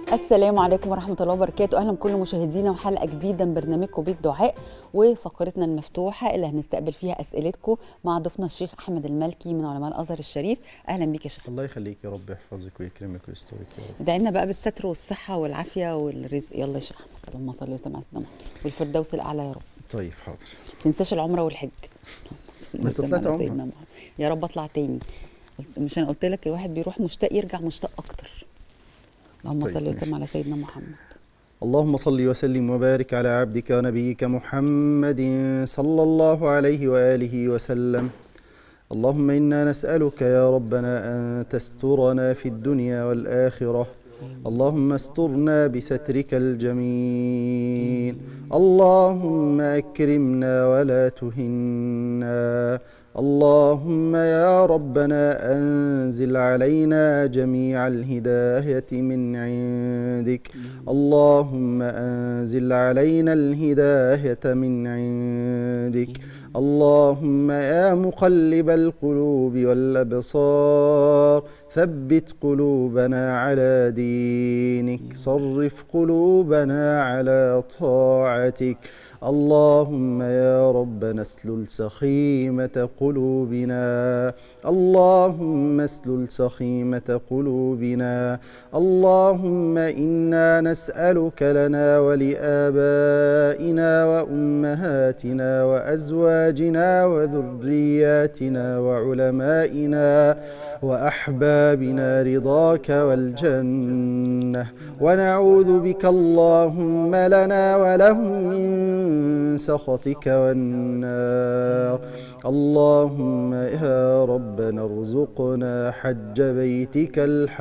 السلام عليكم ورحمة الله وبركاته أهلا بكل مشاهدينا وحلقة جديدة من برنامجكم بيت دعاء وفقرتنا المفتوحة اللي هنستقبل فيها أسئلتكم مع ضيفنا الشيخ أحمد المالكي من علماء الأزهر الشريف أهلا بيك يا شيخ الله يخليك يا رب يحفظك ويكرمك ويسترك يا رب ادعي لنا بقى بالستر والصحة والعافية والرزق يلا يا شيخ أحمد اللهم صل وسلم على سيدنا محمد والفردوس الأعلى يا رب طيب حاضر ما تنساش العمرة والحج اللهم ما صل أنت طلعت على عمرة. سيدنا محمد. يا رب أطلع تاني قلت- مش أنا قلت لك الواحد بيروح مشتاق يرجع مشتاق أكتر اللهم طيب، صل ماشي. وسلم على سيدنا محمد اللهم صل وسلم وبارك على عبدك ونبيك محمد صلى الله عليه وآله وسلم اللهم إنا نسألك يا ربنا أن تسترنا في الدنيا والآخرة اللهم استرنا بسترك الجميل اللهم أكرمنا ولا تهنا اللهم يا ربنا أنزل علينا جميع الهداية من عندك اللهم أنزل علينا الهداية من عندك اللهم يا مقلب القلوب والأبصار ثبت قلوبنا على دينك صرف قلوبنا على طاعتك اللهم يا ربنا اسلل سخيمة قلوبنا اللهم اسلل سخيمة قلوبنا اللهم إنا نسألك لنا ولآبائنا وأمهاتنا وأزواجنا وذرياتنا وعلمائنا وأحبابنا رضاك والجنة ونعوذ بك اللهم لنا ولهم من سخطك والنار اللهم يا ربنا ارزقنا حج بيتك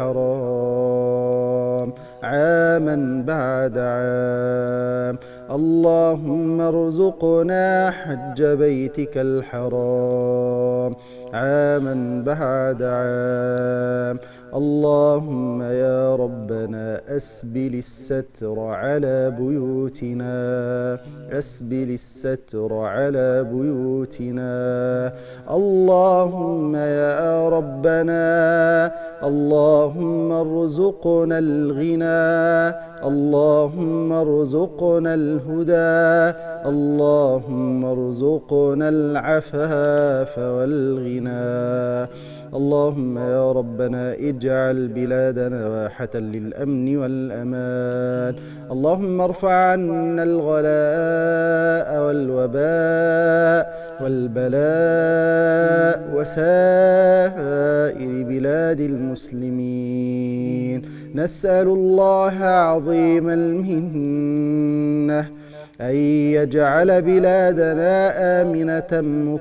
الحرام عاما بعد عام اللهم ارزقنا حج بيتك الحرام عاما بعد عام اللهم يا ربنا أسبل الستر على بيوتنا أسبل الستر على بيوتنا اللهم يا ربنا اللهم ارزقنا الغنى اللهم ارزقنا الهدى اللهم ارزقنا العفاف والغنى اللهم يا ربنا اجعل بلادنا واحة للأمن والأمان اللهم ارفع عنا الغلاء والوباء والبلاء وسائر بلاد المسلمين نسأل الله عظيم المنه أن يجعل بلادنا آمنة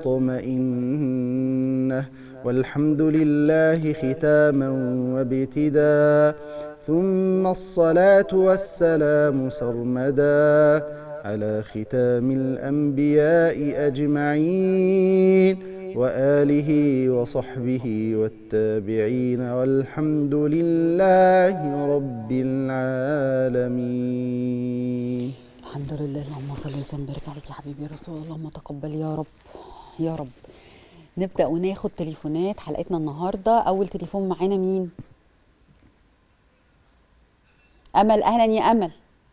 مطمئنة والحمد لله ختاما وابتداء ثم الصلاة والسلام سرمدا على ختام الأنبياء أجمعين وآله وصحبه والتابعين والحمد لله رب العالمين الحمد لله اللهم صل وسلم وبارك عليك يا حبيبي يا رسول الله اللهم تقبل يا رب يا رب نبدا وناخد تليفونات حلقتنا النهارده اول تليفون معانا مين امل اهلا يا امل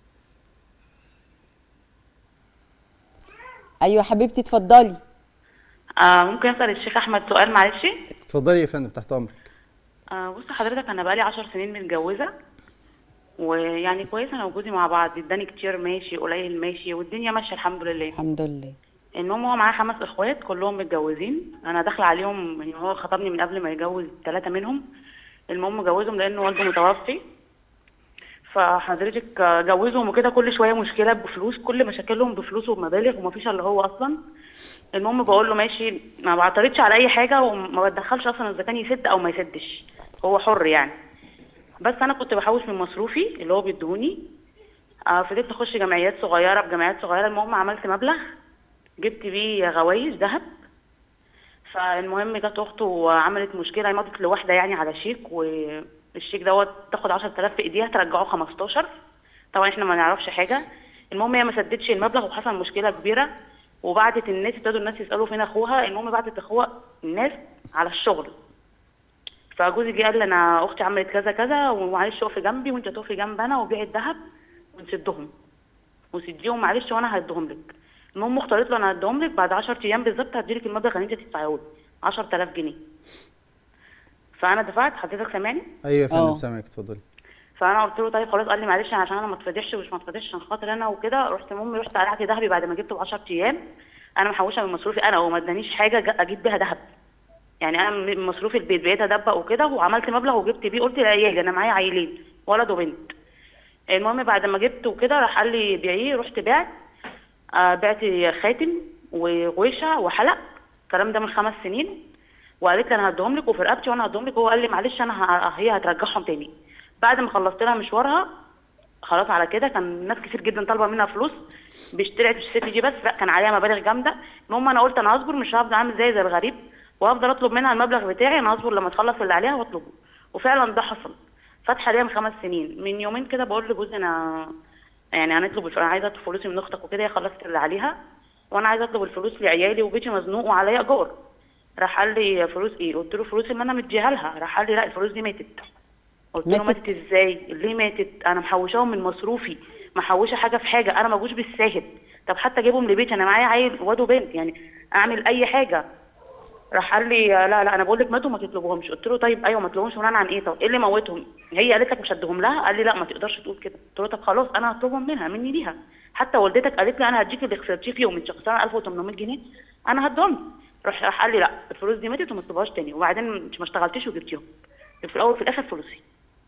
ايوه حبيبتي اتفضلي آه ممكن اسال الشيخ احمد سؤال معلش اتفضلي يا فندم تحت أمرك آه بص حضرتك انا بقالي عشر سنين متجوزه ويعني كويس انا وجوزي مع بعض اداني كتير ماشي قليل ماشي والدنيا ماشيه الحمد لله الحمد لله المهم هو معاه خمس اخوات كلهم متجوزين انا داخله عليهم يعني هو خطبني من قبل ما يتجوز ثلاثه منهم المهم جوزهم لانه والده متوفي فحضرتك آه، جوزهم وكده كل شويه مشكله بفلوس كل مشاكلهم بفلوس وبمبالغ ومفيش الا هو اصلا المهم بقول له ماشي ما بعترضش على اي حاجه وما بتدخلش اصلا اذا كان يسد او ما يسدش هو حر يعني بس انا كنت بحوش من مصروفي اللي هو بيديهوني آه فضلت اخش جمعيات صغيره بجمعيات صغيره المهم عملت مبلغ جبت بيه غوايش ذهب فالمهم جت اخته وعملت مشكله مضت لواحده يعني على شيك والشيك دوت تاخد 10000 في ايديها ترجعه 15 طبعا احنا ما نعرفش حاجه المهم هي ما سدتش المبلغ وحصل مشكله كبيره وبعتت الناس ابتدوا الناس يسالوا فين اخوها المهم بعتت اخوها الناس على الشغل فجوزي جه قال لي انا اختي عملت كذا كذا ومعلش اقفي جنبي وانت تقفي جنب انا وبيعي الذهب ونسدهم وسديهم معلش وانا هديهم لك المهم اختي قالت له انا هديهم لك بعد 10 ايام بالظبط هديلك المبلغ اللي انت تدفعيه لي 10000 جنيه فانا دفعت حضرتك سامعني ايوه يا فندم اه. سامعك اتفضلي فانا قلت له طيب خلاص قال لي معلش عشان انا ما اتفضحش ومش ما اتفضحش عشان خاطر انا وكده رحت المهم رحت قلعت ذهبي بعد ما جبته ب 10 ايام انا محوشه من مصروفي انا وما ادانيش حاجه ج- اجيب بيها ذهب يعني انا من مصروف البيت بقيت ادبق وكده وعملت مبلغ وجبت بيه قلت لعيالي انا معايا عيلين ولد وبنت المهم بعد ما جبت وكده راح قال لي بيعيه رحت بعت آه بعت خاتم وغويشه وحلق الكلام ده من خمس سنين وقالت لي انا هديهم لك وفي رقبتي وانا هديهم لك هو قال لي معلش انا ه- هي هترجعهم تاني بعد ما خلصت لها مشوارها خلاص على كده كان ناس كتير جدا طالبه منها فلوس مش طلعت الست دي بس لا كان عليها مبالغ جامده المهم انا قلت انا هصبر مش هفضل عامل زي زي الغريب وهفضل اطلب منها المبلغ بتاعي انا هصبر لما تخلص اللي عليها واطلبه وفعلا ده حصل فاتحه ليا من خمس سنين من يومين كده بقول لجوزي انا يعني هنطلب الف... انا عايزه اطلب فلوسي من اختك وكده هي خلصت اللي عليها وانا عايزه اطلب الفلوس لعيالي وبيتي مزنوق وعليا ايجار راح قال لي فلوس ايه قلت له فلوس اللي انا مديها لها راح قال لي لا الفلوس دي ماتت قلت له ماتت؟ ماتت ازاي ليه ماتت انا محوشاهم من مصروفي محوشه حاجه في حاجه انا ما جوش بالساهل طب حتى اجيبهم لبيتي انا معايا عيل واد وبنت يعني اعمل اي حاجه راح قال لي لا لا انا بقول لك ماتوا ما تطلبوهمش قلت له طيب ايوه ما تطلبهمش بناء عن ايه طب ايه اللي موتهم هي قالت لك مش هديهم لها قال لي لا ما تقدرش تقول كده قلت له طب خلاص انا هطلبهم منها مني ليها حتى والدتك قالت لي انا هديك اللي خسرتيه فيهم من شخصين 1800 جنيه انا هديهم راح راح قال لي لا الفلوس دي ماتت وما تطلبهاش تاني وبعدين انت ما اشتغلتيش وجبتيهم في الاول في الاخر فلوسي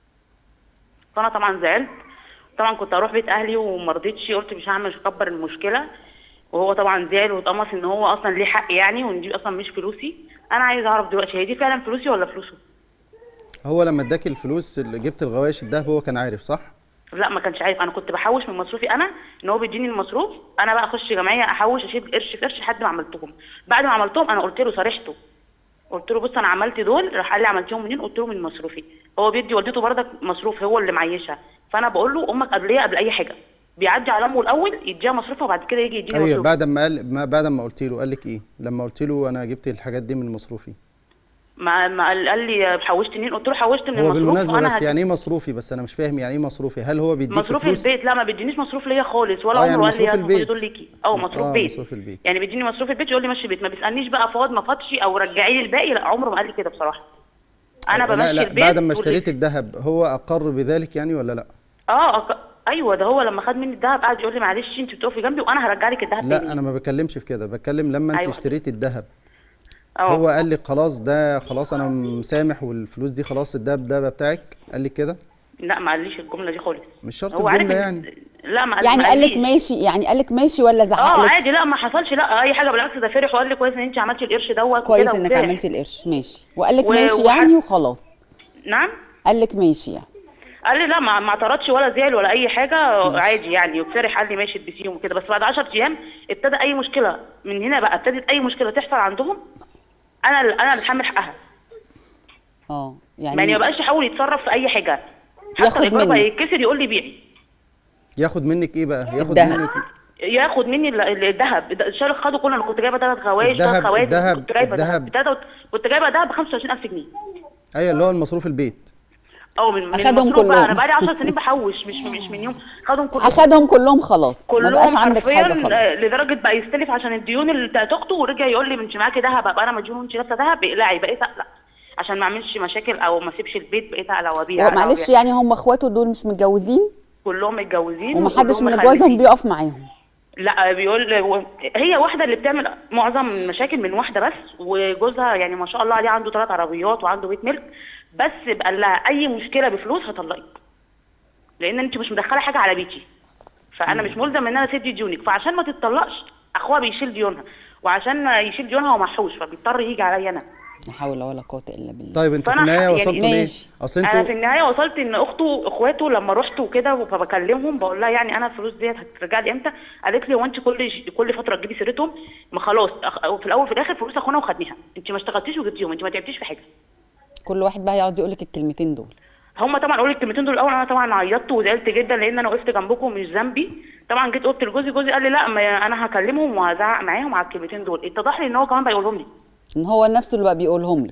فانا طبعا زعلت طبعا كنت اروح بيت اهلي وما رضيتش قلت مش هعمل مش هكبر المشكله وهو طبعا زعل واتقمص ان هو اصلا ليه حق يعني وان دي اصلا مش فلوسي انا عايز اعرف دلوقتي هي دي فعلا فلوسي ولا فلوسه هو لما اداك الفلوس اللي جبت الغوايش الدهب هو كان عارف صح لا ما كانش عارف انا كنت بحوش من مصروفي انا ان هو بيديني المصروف انا بقى اخش جمعيه احوش اشيل قرش في قرش لحد ما عملتهم بعد ما عملتهم انا قلت له صارحته قلت له بص انا عملت دول راح قال لي عملتيهم منين قلت له من مصروفي هو بيدي والدته برضك مصروف هو اللي معيشها فانا بقول له امك قبليه قبل اي حاجه بيعدي على امه الاول يديها مصروفها وبعد كده يجي يديني ايوه مصروف بعد ما قال ما بعد ما قلت له قال لك ايه لما قلت له انا جبت الحاجات دي من مصروفي ما ما قال قال لي حوشت منين قلت له حوشت من هو المصروف بالمناسبه وأنا بس هدي- يعني ايه مصروفي بس انا مش فاهم يعني ايه مصروفي هل هو بيديك مصروف فلوس البيت لا ما بيدينيش مصروف ليا خالص ولا آه، عمره يعني قال لي مصروف هات كل البيت. دول ليكي اه مصروف آه، بيت مصروف البيت. يعني بيديني مصروف البيت يقول لي مشي البيت ما بيسالنيش بقى فاض ما فاضش او رجعي لي الباقي لا عمره ما قال لي كده بصراحه انا لا بمشي لا البيت بعد ما واللي- اشتريت الذهب هو اقر بذلك يعني ولا لا اه أك... ايوه ده هو لما خد مني الذهب قعد يقول لي معلش انت بتقفي جنبي وانا هرجع لك الذهب لا تاني انا ما بتكلمش في كده بتكلم لما انت أيوة. اشتريت الذهب اه هو قال لك خلاص ده خلاص انا مسامح والفلوس دي خلاص الذهب ده بقى بتاعك قال لك كده لا ما قاليش الجمله دي خالص مش شرط هو عارف الجمله إن- يعني لا ما قال يعني ما قال لك قاليش. ماشي يعني قال لك ماشي ولا زعق اه لك عادي لا ما حصلش لا اي حاجه بالعكس ده فرح وقال لي كويس ان انت عملتي القرش دوت كويس وكده انك وفرح. عملتي القرش ماشي وقال لك و- ماشي وح- يعني وخلاص نعم قال لك ماشي يعني قال لي لا ما ما اعترضش ولا زعل ولا اي حاجه عادي يعني وفرح قال لي ماشي تبسيهم وكده بس بعد 10 ايام ابتدى اي مشكله من هنا بقى ابتدت اي مشكله تحصل عندهم انا اللي- انا اللي اتحمل حقها اه يعني, يعني ما بقاش يحاول يتصرف في اي حاجه ياخد حتى الايجار بقى منك. يتكسر يقول لي بيعي ياخد منك ايه بقى ياخد الذهب. منك ياخد مني ال- ال- الذهب الد- الشهر خده كله انا كنت جايبه ثلاث غوايش الذهب- ثلاث خواتم الذهب- كنت جايبه الذهب. ذهب بتلاتة- كنت جايبه ذهب ب 25000 جنيه ايوه اللي هو المصروف البيت او من من أخدهم المصروف بقى كلهم. انا بقالي 10 سنين بحوش مش مش من يوم خدهم كلهم اخدهم كلهم خلاص ما بقاش كلهم عندك حرفيا حاجه خلاص آه، لدرجه بقى يستلف عشان الديون اللي بتاعت اخته ورجع يقول لي انت معاكي ذهب ابقى انا مديون وانت لابسه ذهب اقلعي بقيت اقلع عشان ما اعملش مشاكل او ما اسيبش البيت بقيت اقلع وابيع أقلع معلش وأبيع. يعني هم اخواته دول مش متجوزين كلهم متجوزين ومحدش وكلهم من جوازهم مخلفين. بيقف معاهم لا بيقول و- هي واحده اللي بتعمل معظم المشاكل من واحده بس وجوزها يعني ما شاء الله عليه عنده ثلاث عربيات وعنده بيت ملك بس بقى لها اي مشكله بفلوس هطلقك لان انت مش مدخله حاجه على بيتي فانا مش ملزم ان انا اسد ديونك فعشان ما تتطلقش اخوها بيشيل ديونها وعشان يشيل ديونها هو محوش فبيضطر يجي عليا انا لا حول ولا قوه الا بالله طيب انتوا في فأنا النهايه ح- وصلتوا يعني ليه ماشي. اصل انا في انتوا النهايه وصلت ان اخته اخواته لما رحت وكده فبكلمهم بقول لها يعني انا الفلوس ديت هترجع لي امتى قالت لي هو انت كل ش- كل فتره تجيبي سيرتهم ما خلاص أخ- في الاول وفي الاخر فلوس اخونا وخدناها انت ما اشتغلتيش وجبتيهم انت ما تعبتيش في حاجه كل واحد بقى يقعد يقول لك الكلمتين دول هم طبعا قالوا لي الكلمتين دول الاول انا طبعا عيطت وزعلت جدا لان انا وقفت جنبكم مش ذنبي طبعا جيت قلت لجوزي جوزي قال لي لا ما انا هكلمهم وهزعق معاهم على الكلمتين دول اتضح لي ان هو كمان بيقولهم لي ان هو نفسه اللي بقى بيقولهم لك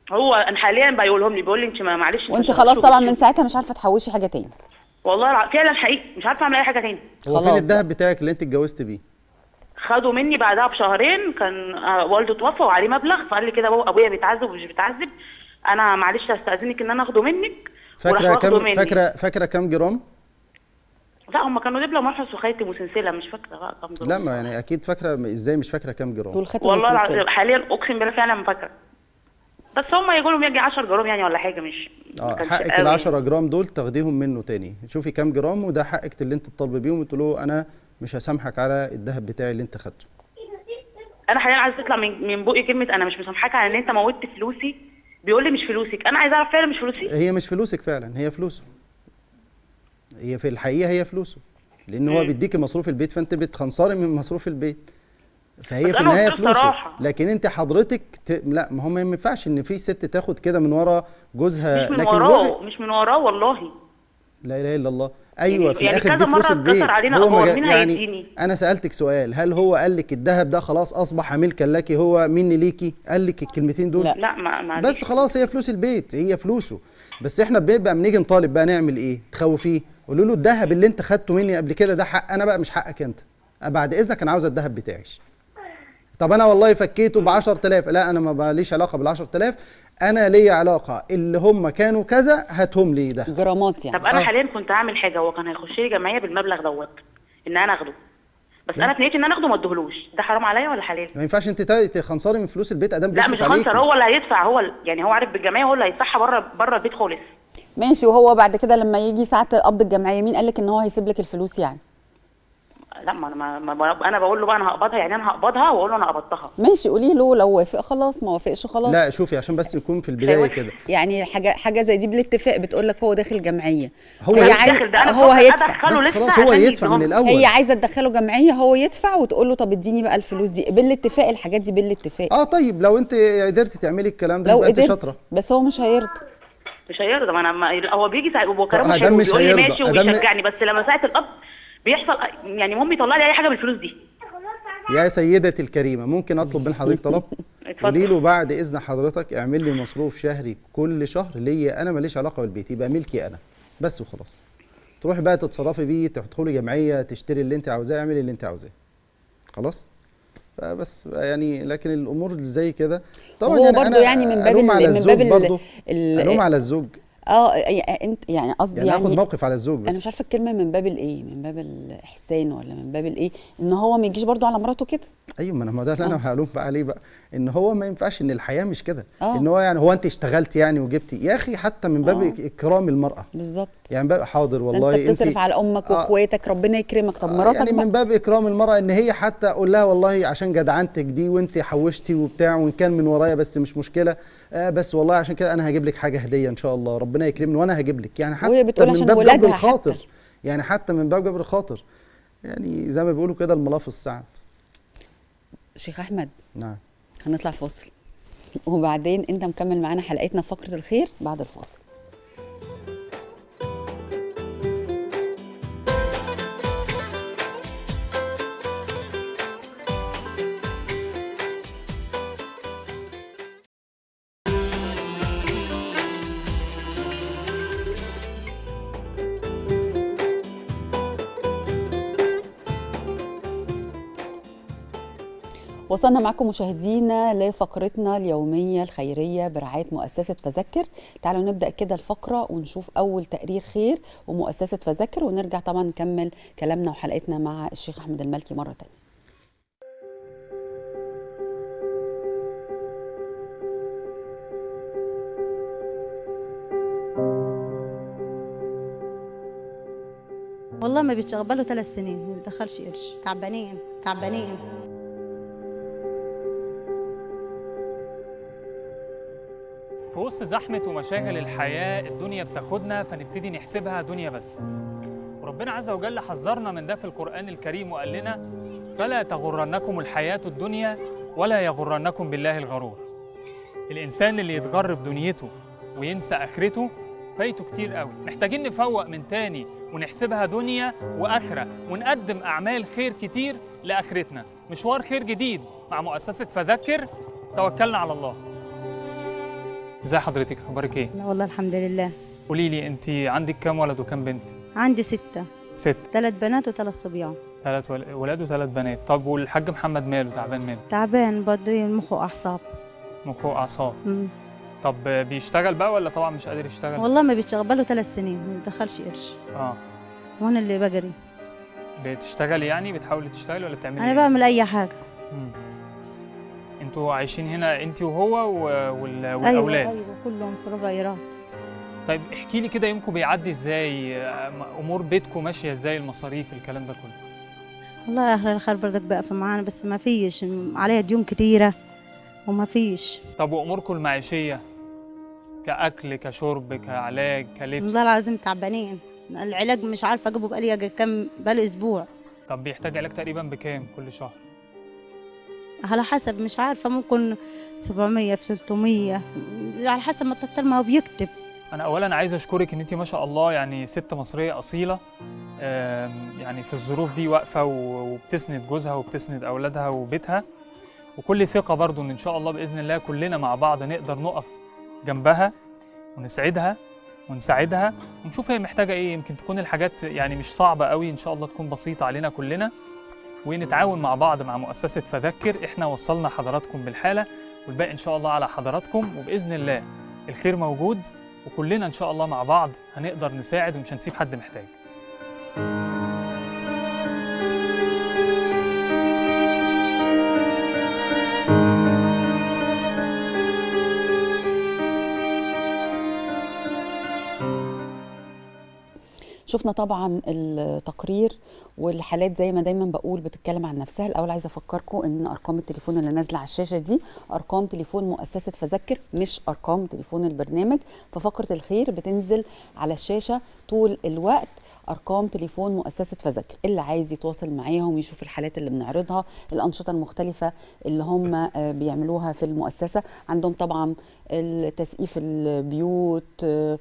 هو انا حاليا بقى يقولهم لي بيقول لي انت ما- معلش وانت مش خلاص هتشوفي طبعا من الشغل. ساعتها مش عارفه تحوشي حاجه تاني والله الع- فعلا حقيقي مش عارفه اعمل اي حاجه تاني هو فين خلاص الذهب بتاعك اللي انت اتجوزت بيه خدوا مني بعدها بشهرين كان آه، والده توفى وعليه مبلغ فقال لي كده بابا ابويا بيتعذب ومش بيتعذب انا معلش هستاذنك ان انا اخده منك وراح فاكره واخده كام مني. فاكره فاكره كام جرام لا هم كانوا دبله محرس وخيتم وسلسله مش فاكره بقى كام جرام. لا ما يعني اكيد فاكره ازاي مش فاكره كام جرام دول خاتم والله السلسلة. العظيم حاليا اقسم بالله فعلا ما فاكره بس هم يقولوا لهم يجي 10 جرام يعني ولا حاجه مش ما اه كانش حقك قوي. ال 10 جرام دول تاخديهم منه تاني شوفي كام جرام وده حقك اللي انت تطالبي بيهم وتقول له انا مش هسامحك على الذهب بتاعي اللي انت خدته انا حاليا عايزه تطلع من من بقي كلمه انا مش مسامحاك على ان انت موتت فلوسي بيقول لي مش فلوسك انا عايزه اعرف فعلا مش فلوسي هي مش فلوسك فعلا هي فلوسه هي في الحقيقه هي فلوسه لان هو مم. بيديكي مصروف البيت فانت بتخنصري من مصروف البيت فهي بس في أنا النهايه قلت له فلوسه صراحة. لكن انت حضرتك ت... لا ما هو ما ينفعش ان في ست تاخد كده من ورا جوزها مش من لكن وراه جوزك مش من وراه والله لا اله الا الله ايوه في يعني الاخر كذا دي فلوس مرة البيت اتكسر علينا هو ما أبواب، جا- مين يعني هيديني؟ انا سالتك سؤال هل هو قال لك الذهب ده خلاص اصبح ملكا لك هو مني ليكي قال لك الكلمتين دول لا. لا ما ما بس خلاص هي فلوس البيت هي فلوسه بس احنا بنبقى بنيجي نطالب بقى نعمل ايه تخوفيه قولوا له الذهب اللي انت خدته مني قبل كده ده حق انا بقى مش حقك انت بعد اذنك انا عاوز الذهب بتاعي طب انا والله فكيته ب 10000 لا انا ما بقاليش علاقه بال 10000 انا ليا علاقه اللي هم كانوا كذا هاتهم لي ده جرامات يعني طب انا آه. حاليا كنت هعمل حاجه هو كان هيخش لي جمعيه بالمبلغ دوت ان انا اخده بس لا. انا في نيتي ان انا اخده ما اديهولوش ده حرام عليا ولا حلال ما ينفعش انت تا- تخنصري من فلوس البيت ادام لا بيصرف مش عليكي. هخسر هو اللي هيدفع هو ال- يعني هو عارف بالجمعيه هو اللي هيدفعها بره بره البيت خالص ماشي وهو بعد كده لما يجي ساعه قبض الجمعيه مين قال لك ان هو هيسيب لك الفلوس يعني لا ما انا ما ما انا بقول له بقى انا هقبضها يعني انا هقبضها واقول له انا قبضتها ماشي قولي له لو وافق خلاص ما وافقش خلاص لا شوفي عشان بس يكون في البدايه هو- كده يعني حاجه حاجه زي دي بالاتفاق بتقول لك هو داخل جمعيه هو هي مش عايز داخل ده انا هو بفكر هيدفع ادخله بس لسه خلاص هو عشان يدفع من يديهم. الاول هي عايزه تدخله جمعيه هو يدفع وتقول له طب اديني بقى الفلوس دي بالاتفاق الحاجات دي بالاتفاق اه طيب لو انت قدرتي تعملي الكلام ده لو يبقى انت قدرت شاطره بس هو مش هيرضى مش هيرضى ما انا ما هو بيجي ساعه هو كلامه طب حلو أدام مش بيقول لي هيرضى، ماشي أدام- وبيشجعني بس لما ساعه القبض بيحصل يعني مامي طلع لي اي حاجه بالفلوس دي يا سيدتي الكريمه ممكن اطلب من حضرتك طلب اتفضل. قولي له بعد اذن حضرتك اعمل لي مصروف شهري كل شهر ليا انا ماليش علاقه بالبيت يبقى ملكي انا بس وخلاص تروحي بقى تتصرفي بيه تدخلي جمعيه تشتري اللي انت عاوزاه اعملي اللي انت عاوزاه خلاص فبس يعني لكن الامور اللي زي كده طبعا هو يعني برضو أنا يعني من باب ألوم ال- على من الزوج باب ال- برضو ال- الوم على الزوج اه يعني انت يعني قصدي يعني يعني, اخد موقف على الزوج انا مش بس عارفه الكلمه من باب الايه من باب الاحسان ولا من باب الايه ان هو ما يجيش برضو على مراته كده ايوه ما انا ما ده اللي آه. انا هلوم بقى عليه بقى ان هو ما ينفعش ان الحياه مش كده آه. ان هو يعني هو انت اشتغلتي يعني وجبتي يا اخي حتى من باب آه. اكرام المراه بالظبط يعني بقى حاضر ده والله انت بتصرف على امك آه. واخواتك ربنا يكرمك طب آه، مراتك يعني بقى من باب اكرام المراه ان هي حتى اقول لها والله عشان جدعنتك دي وانت حوشتي وبتاع وان كان من ورايا بس مش مشكله آه بس والله عشان كده انا هجيب لك حاجه هديه ان شاء الله ربنا يكرمني وانا هجيب لك يعني حتى وهي بتقول من عشان باب جبر ولادها الخاطر حتى. يعني حتى من باب جبر الخاطر يعني زي ما بيقولوا كده الملاف السعد شيخ احمد نعم هنطلع فاصل وبعدين انت مكمل معانا حلقتنا في فقره الخير بعد الفاصل وصلنا معكم مشاهدينا لفقرتنا اليومية الخيرية برعاية مؤسسة فذكر تعالوا نبدأ كده الفقرة ونشوف أول تقرير خير ومؤسسة فذكر ونرجع طبعا نكمل كلامنا وحلقتنا مع الشيخ أحمد المالكي مرة تانية والله ما بيشتغل بقاله ثلاث سنين ما بيدخلش قرش تعبانين تعبانين في وسط زحمة ومشاغل الحياة الدنيا بتاخدنا فنبتدي نحسبها دنيا بس وربنا عز وجل حذرنا من ده في القرآن الكريم وقال لنا فلا تغرنكم الحياة الدنيا ولا يغرنكم بالله الغرور الإنسان اللي يتغر بدنيته وينسى آخرته فايته كتير قوي محتاجين نفوق من تاني ونحسبها دنيا وآخرة ونقدم أعمال خير كتير لآخرتنا مشوار خير جديد مع مؤسسة فذكر توكلنا على الله ازي حضرتك اخبارك ايه لا والله الحمد لله قولي لي انت عندك كام ولد وكام بنت عندي ستة ست ثلاث بنات وثلاث صبيان ثلاث ول- ولاد وثلاث بنات طب والحاج محمد ماله تعبان ماله تعبان بدري مخه أعصاب مخه واعصاب مم. طب بيشتغل بقى ولا طبعا مش قادر يشتغل والله ما بيشتغل بقاله ثلاث سنين ما بيدخلش قرش اه وانا اللي بجري بتشتغلي يعني بتحاولي تشتغلي ولا بتعملي انا إيه؟ بعمل اي حاجه مم. انتوا عايشين هنا انت وهو و- وال... ايوه والاولاد ايوه كلهم في ربع ايراد طيب احكي لي كده يومكم بيعدي ازاي امور بيتكم ماشيه ازاي المصاريف الكلام ده كله والله يا اهل الخير برضك بقف معانا بس ما فيش عليها ديون كتيره وما فيش طب واموركم المعيشيه كاكل كشرب كعلاج كلبس والله العظيم تعبانين العلاج مش عارفه اجيبه بقالي يجي كام بقاله اسبوع طب بيحتاج علاج تقريبا بكام كل شهر على حسب مش عارفه ممكن 700 في 600 على حسب ما الدكتور ما هو بيكتب انا اولا عايز اشكرك ان انت ما شاء الله يعني ست مصريه اصيله آم، يعني في الظروف دي واقفه و- وبتسند جوزها وبتسند اولادها وبيتها وكل ثقه برضو ان ان شاء الله باذن الله كلنا مع بعض نقدر نقف جنبها ونسعدها ونساعدها ونشوف هي محتاجه ايه يمكن تكون الحاجات يعني مش صعبه قوي ان شاء الله تكون بسيطه علينا كلنا ونتعاون مع بعض مع مؤسسه فذكر احنا وصلنا حضراتكم بالحاله والباقي ان شاء الله على حضراتكم وباذن الله الخير موجود وكلنا ان شاء الله مع بعض هنقدر نساعد ومش هنسيب حد محتاج شفنا طبعا التقرير والحالات زي ما دايما بقول بتتكلم عن نفسها الاول عايزه افكركم ان ارقام التليفون اللي نازله على الشاشه دي ارقام تليفون مؤسسه فذكر مش ارقام تليفون البرنامج ففقره الخير بتنزل على الشاشه طول الوقت ارقام تليفون مؤسسه فذكر اللي عايز يتواصل معاهم يشوف الحالات اللي بنعرضها الانشطه المختلفه اللي هم آه، بيعملوها في المؤسسه عندهم طبعا تسقيف البيوت آه،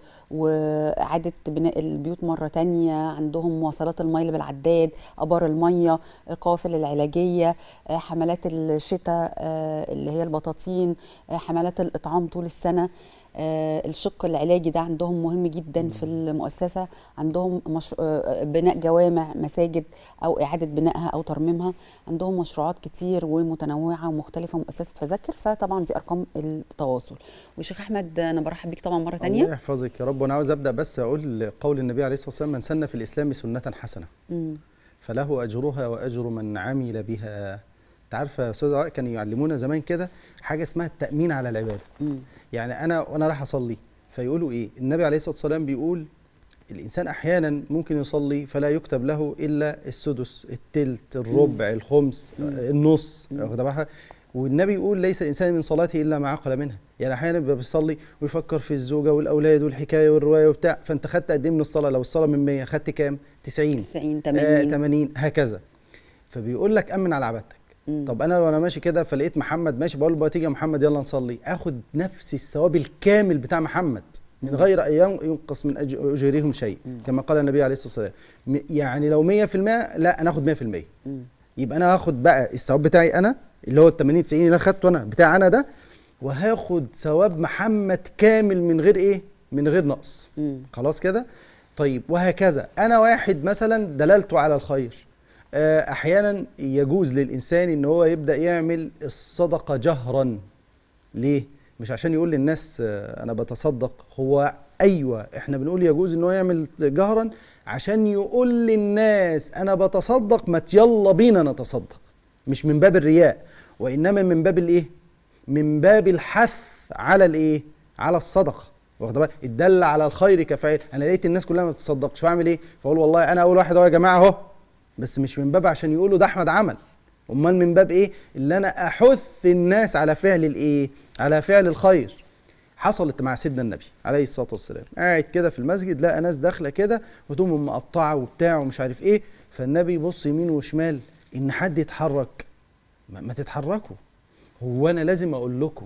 واعاده بناء البيوت مره تانية عندهم مواصلات الميه اللي بالعداد ابار الميه القوافل العلاجيه آه، حملات الشتاء آه، اللي هي البطاطين آه، حملات الاطعام طول السنه آه، الشق العلاجي ده عندهم مهم جدا في المؤسسه عندهم مش... آه، بناء جوامع مساجد او اعاده بنائها او ترميمها عندهم مشروعات كتير ومتنوعه ومختلفه مؤسسه فذكر فطبعا دي ارقام التواصل وشيخ احمد انا برحب بيك طبعا مره الله تانية يحفظك يا رب وانا عاوز ابدا بس اقول قول النبي عليه الصلاه والسلام من سن في الاسلام سنه حسنه مم. فله اجرها واجر من عمل بها انت عارفه يا استاذ علاء كانوا يعلمونا زمان كده حاجه اسمها التامين على العباده مم. يعني انا وانا رايح اصلي فيقولوا ايه النبي عليه الصلاه والسلام بيقول الانسان احيانا ممكن يصلي فلا يكتب له الا السدس التلت الربع الخمس النص واخد بالك والنبي يقول ليس الانسان من صلاته الا ما عقل منها يعني احيانا بيبقى بيصلي ويفكر في الزوجه والاولاد والحكايه والروايه وبتاع فانت خدت قد ايه من الصلاه لو الصلاه من 100 خدت كام 90 90 آه 80 80 هكذا فبيقول لك امن على عبادتك مم. طب انا وانا ماشي كده فلقيت محمد ماشي بقول له بقى تيجي يا محمد يلا نصلي اخد نفس الثواب الكامل بتاع محمد من غير ان ين- ينقص من أج- اجورهم شيء كما قال النبي عليه الصلاه والسلام م- يعني لو 100% لا انا اخد 100% مم. يبقى انا هاخد بقى الثواب بتاعي انا اللي هو ال 80 90 اللي انا خدته انا بتاع انا ده وهاخد ثواب محمد كامل من غير ايه من غير نقص مم. خلاص كده طيب وهكذا انا واحد مثلا دللته على الخير آه، احيانا يجوز للانسان ان هو يبدا يعمل الصدقه جهرا ليه مش عشان يقول للناس آه، انا بتصدق هو ايوه احنا بنقول يجوز ان هو يعمل جهرا عشان يقول للناس انا بتصدق ما يلا بينا نتصدق مش من باب الرياء وانما من باب الايه من باب الحث على الايه على الصدقه واخد بالك الدل على الخير كفاعل انا لقيت الناس كلها ما بتصدقش فاعمل ايه فاقول والله انا اول واحد اهو يا جماعه اهو بس مش من باب عشان يقولوا ده احمد عمل امال من باب ايه اللي انا احث الناس على فعل الايه على فعل الخير حصلت مع سيدنا النبي عليه الصلاه والسلام قاعد كده في المسجد لقى ناس داخله كده هدومهم مقطعه وبتاع ومش عارف ايه فالنبي يبص يمين وشمال ان حد يتحرك ما, ما تتحركوا هو انا لازم اقول لكم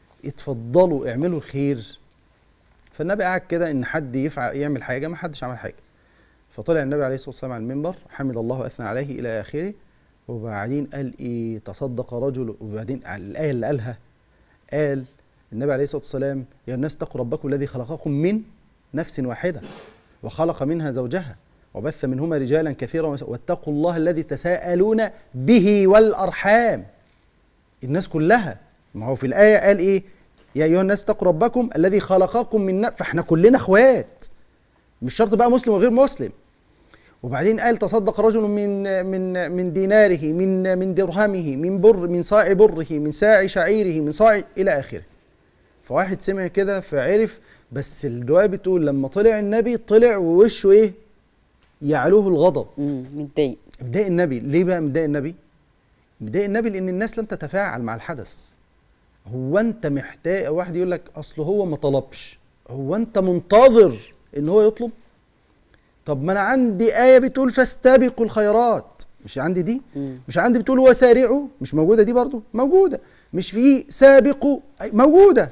اتفضلوا اعملوا الخير فالنبي قعد كده ان حد يفعل يعمل حاجه ما حدش عمل حاجه فطلع النبي عليه الصلاه والسلام على المنبر حمد الله واثنى عليه الى اخره وبعدين قال ايه تصدق رجل وبعدين على الايه اللي قالها قال النبي عليه الصلاه والسلام يا الناس اتقوا ربكم الذي خلقكم من نفس واحده وخلق منها زوجها وبث منهما رجالا كثيرا ونساء. واتقوا الله الذي تساءلون به والارحام الناس كلها ما هو في الايه قال ايه يا ايها الناس اتقوا ربكم الذي خلقكم من نفس فاحنا كلنا اخوات مش شرط بقى مسلم وغير مسلم وبعدين قال تصدق رجل من من من ديناره من من درهمه من بر من صاع بره من ساع شعيره من صاع الى اخره فواحد سمع كده فعرف بس الروايه بتقول لما طلع النبي طلع ووشه ايه يعلوه الغضب مم، متضايق مضايق النبي ليه بقى مضايق النبي مضايق النبي لان الناس لم تتفاعل مع الحدث هو انت محتاج واحد يقول لك اصل هو ما طلبش هو انت منتظر ان هو يطلب طب ما انا عندي ايه بتقول فاستبقوا الخيرات مش عندي دي مم. مش عندي بتقول وسارعوا مش موجوده دي برضو موجوده مش في سابقوا أي- موجوده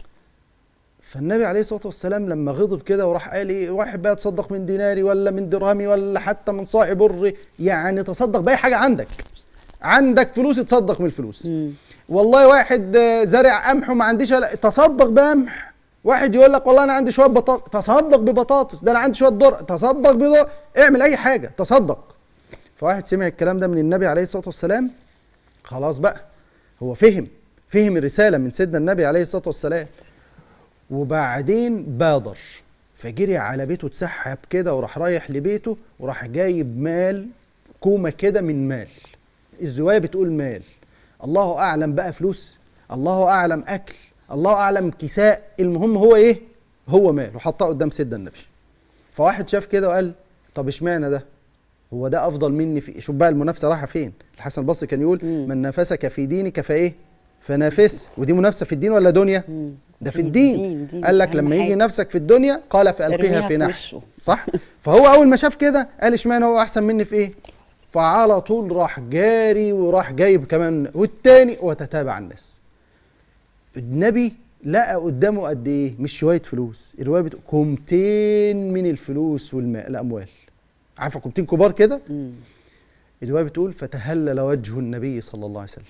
فالنبي عليه الصلاه والسلام لما غضب كده وراح قال ايه واحد بقى تصدق من ديناري ولا من درهمي ولا حتى من صاع بري يعني تصدق باي حاجه عندك عندك فلوس تصدق من الفلوس مم. والله واحد آه، زارع قمح وما عنديش إلا- تصدق بقمح واحد يقول لك والله انا عندي شويه بطاطس تصدق ببطاطس ده انا عندي شويه ذره تصدق بذره اعمل اي حاجه تصدق فواحد سمع الكلام ده من النبي عليه الصلاه والسلام خلاص بقى هو فهم فهم الرساله من سيدنا النبي عليه الصلاه والسلام وبعدين بادر فجري على بيته اتسحب كده وراح رايح لبيته وراح جايب مال كومه كده من مال الروايه بتقول مال الله اعلم بقى فلوس الله اعلم اكل الله اعلم كساء المهم هو ايه هو مال وحطها قدام سيدنا النبي فواحد شاف كده وقال طب اشمعنى ده هو ده افضل مني في شوف بقى المنافسه رايحه فين الحسن البصري كان يقول مم. من نافسك في دينك فايه فنافس ودي منافسه في الدين ولا دنيا مم. ده في دي- الدين دي قال مش لك أهم لما يجي حاجة. نفسك في الدنيا قال فالقيها ارميها في في نحر وشه. صح فهو اول ما شاف كده قال اشمعنى هو احسن مني في ايه فعلى طول راح جاري وراح جايب كمان والتاني وتتابع الناس النبي لقى قدامه قد ايه مش شويه فلوس الروايه بتقول كومتين من الفلوس والماء الاموال عارفه كومتين كبار كده مم. الروايه بتقول فتهلل وجه النبي صلى الله عليه وسلم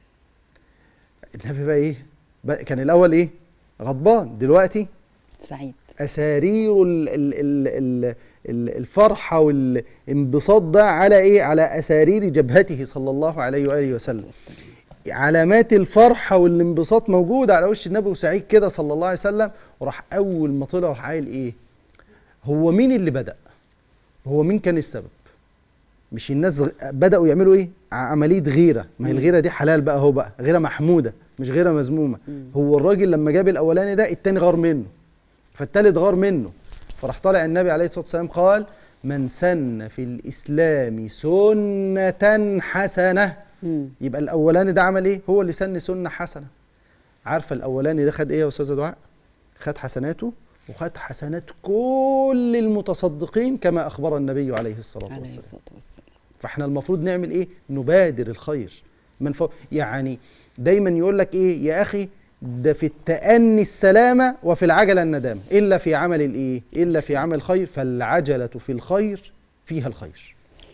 النبي بقى ايه بقى كان الاول ايه غضبان دلوقتي سعيد اسارير ال ال ال ال ال الفرحه والانبساط ده على ايه على اسارير جبهته صلى الله عليه واله وسلم علامات الفرحه والانبساط موجوده على وش النبي وسعيد كده صلى الله عليه وسلم وراح اول ما طلع راح قايل ايه هو مين اللي بدا هو مين كان السبب مش الناس غ- بداوا يعملوا ايه ع- عمليه غيره ما هي الغيره دي حلال بقى هو بقى غيره محموده مش غيره مذمومه هو الراجل لما جاب الاولاني ده التاني غار منه فالتالت غار منه فراح طالع النبي عليه الصلاه والسلام قال من سن في الاسلام سنه حسنه مم. يبقى الاولاني ده عمل ايه هو اللي سن سنه حسنه عارفه الاولاني ده خد ايه يا استاذه دعاء خد حسناته وخد حسنات كل المتصدقين كما اخبر النبي عليه الصلاه عليه والسلام الصلاه والسلام فاحنا المفروض نعمل ايه نبادر الخير من فوق يعني دايما يقول لك ايه يا اخي ده في التأني السلامة وفي العجلة الندامة إلا في عمل الإيه؟ إلا في عمل الخير فالعجلة في الخير فيها الخير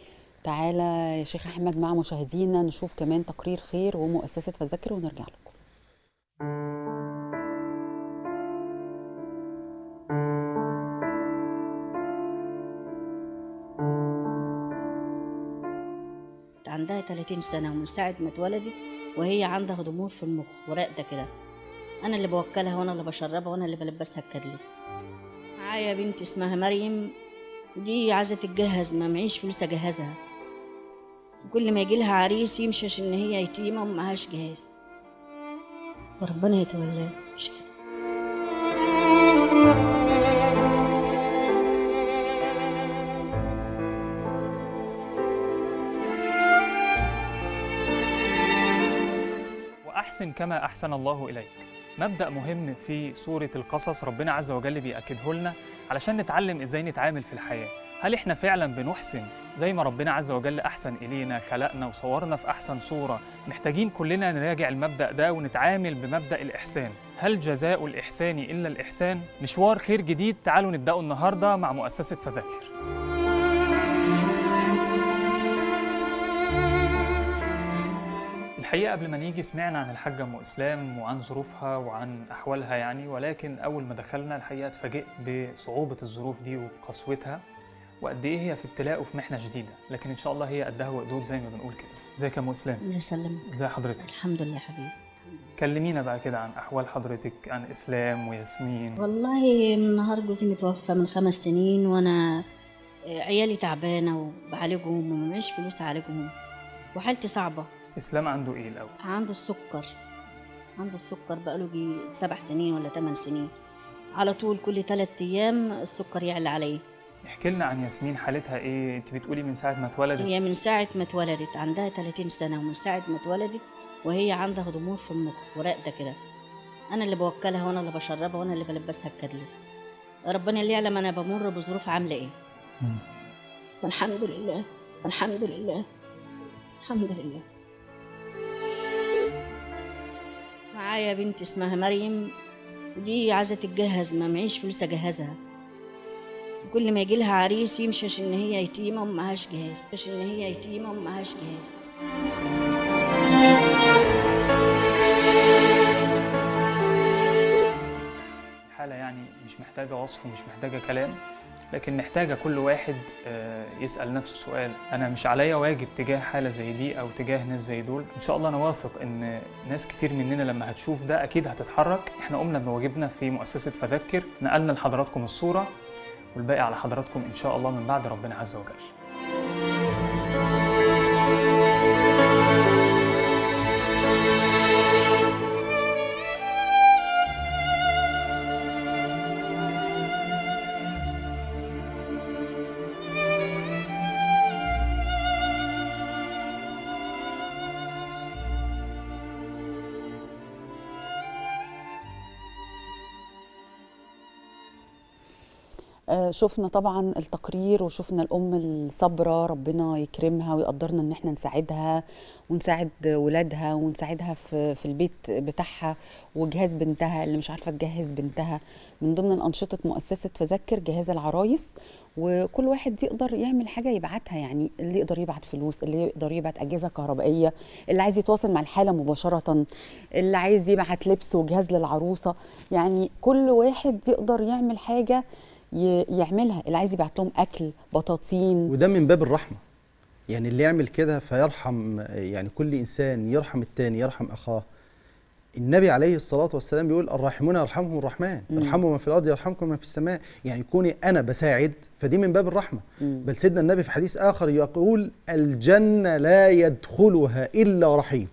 تعالى يا شيخ احمد مع مشاهدينا نشوف كمان تقرير خير ومؤسسه فذكر ونرجع لكم عندها 30 سنة ومن ساعة ما اتولدت وهي عندها ضمور في المخ وراقدة كده أنا اللي بوكلها وأنا اللي بشربها وأنا اللي بلبسها الكدلس معايا بنت اسمها مريم دي عايزة تتجهز ما معيش فلوس أجهزها كل ما يجي لها عريس يمشي عشان هي يتيمة ومعهاش جهاز وربنا يتولاها مش كده وأحسن كما أحسن الله إليك مبدأ مهم في سورة القصص ربنا عز وجل بيأكده لنا علشان نتعلم إزاي نتعامل في الحياة هل إحنا فعلا بنحسن زي ما ربنا عز وجل أحسن إلينا خلقنا وصورنا في أحسن صورة محتاجين كلنا نراجع المبدأ ده ونتعامل بمبدأ الإحسان هل جزاء الإحسان إلا الإحسان؟ مشوار خير جديد تعالوا نبدأه النهاردة مع مؤسسة فذكر الحقيقة الحقيقة قبل ما نيجي سمعنا عن الحاجة أم إسلام وعن ظروفها وعن أحوالها يعني ولكن أول ما دخلنا الحقيقة اتفاجئت بصعوبة الظروف دي وقسوتها وقد إيه هي في ابتلاء وفي محنة جديدة لكن إن شاء الله هي قدها وقدود زي ما بنقول كده ازيك يا أم إسلام الله يسلمك ازي حضرتك الحمد لله حبيبي كلمينا بقى كده عن أحوال حضرتك عن إسلام وياسمين والله النهار جوزي متوفى من خمس سنين وانا آه، عيالي تعبانه وبعالجهم ومعيش فلوس اعالجهم وحالتي صعبه إسلام عنده إيه الأول؟ عنده السكر عنده السكر بقاله جي سبع سنين ولا ثمان سنين على طول كل ثلاث ايام السكر يعلى عليه احكي لنا عن ياسمين حالتها إيه؟ أنت بتقولي من ساعة ما اتولدت هي من ساعه ما اتولدت عندها 30 سنه ومن ساعه ما اتولدت وهي عندها ضمور في المخ وراقده كده انا اللي بوكلها وانا اللي بشربها وانا اللي بلبسها الكدلس ربنا اللي يعلم انا بمر بظروف عامله ايه مم. والحمد لله والحمد لله الحمد لله معايا بنت اسمها مريم ودي عايزه تتجهز ما معيش فلوس اجهزها كل ما يجي لها عريس يمشي عشان هي يتيمه ومعهاش جهاز عشان هي يتيمه ومعهاش جهاز حالة يعني مش محتاجة وصف ومش محتاجة كلام لكن محتاجة كل واحد آه، يسأل نفسه سؤال أنا مش عليا واجب تجاه حالة زي دي أو تجاه ناس زي دول إن شاء الله أنا واثق إن ناس كتير مننا لما هتشوف ده أكيد هتتحرك إحنا قمنا بواجبنا في مؤسسة فذكر نقلنا لحضراتكم الصورة والباقي على حضراتكم إن شاء الله من بعد ربنا عز وجل آه، شفنا طبعا التقرير وشفنا الام الصابره ربنا يكرمها ويقدرنا ان احنا نساعدها ونساعد ولادها ونساعدها في في البيت بتاعها وجهاز بنتها اللي مش عارفه تجهز بنتها من ضمن الانشطه مؤسسه فذكر جهاز العرايس وكل واحد يقدر يعمل حاجه يبعتها يعني اللي يقدر يبعت فلوس اللي يقدر يبعت اجهزه كهربائيه اللي عايز يتواصل مع الحاله مباشره اللي عايز يبعت لبس وجهاز للعروسه يعني كل واحد يقدر يعمل حاجه ي- يعملها اللي عايز يبعت لهم اكل بطاطين وده من باب الرحمه يعني اللي يعمل كده فيرحم يعني كل انسان يرحم التاني يرحم اخاه النبي عليه الصلاه والسلام بيقول الراحمون يرحمهم الرحمن مم. ارحموا من في الارض يرحمكم من في السماء يعني كوني انا بساعد فدي من باب الرحمه مم. بل سيدنا النبي في حديث اخر يقول الجنه لا يدخلها الا رحيم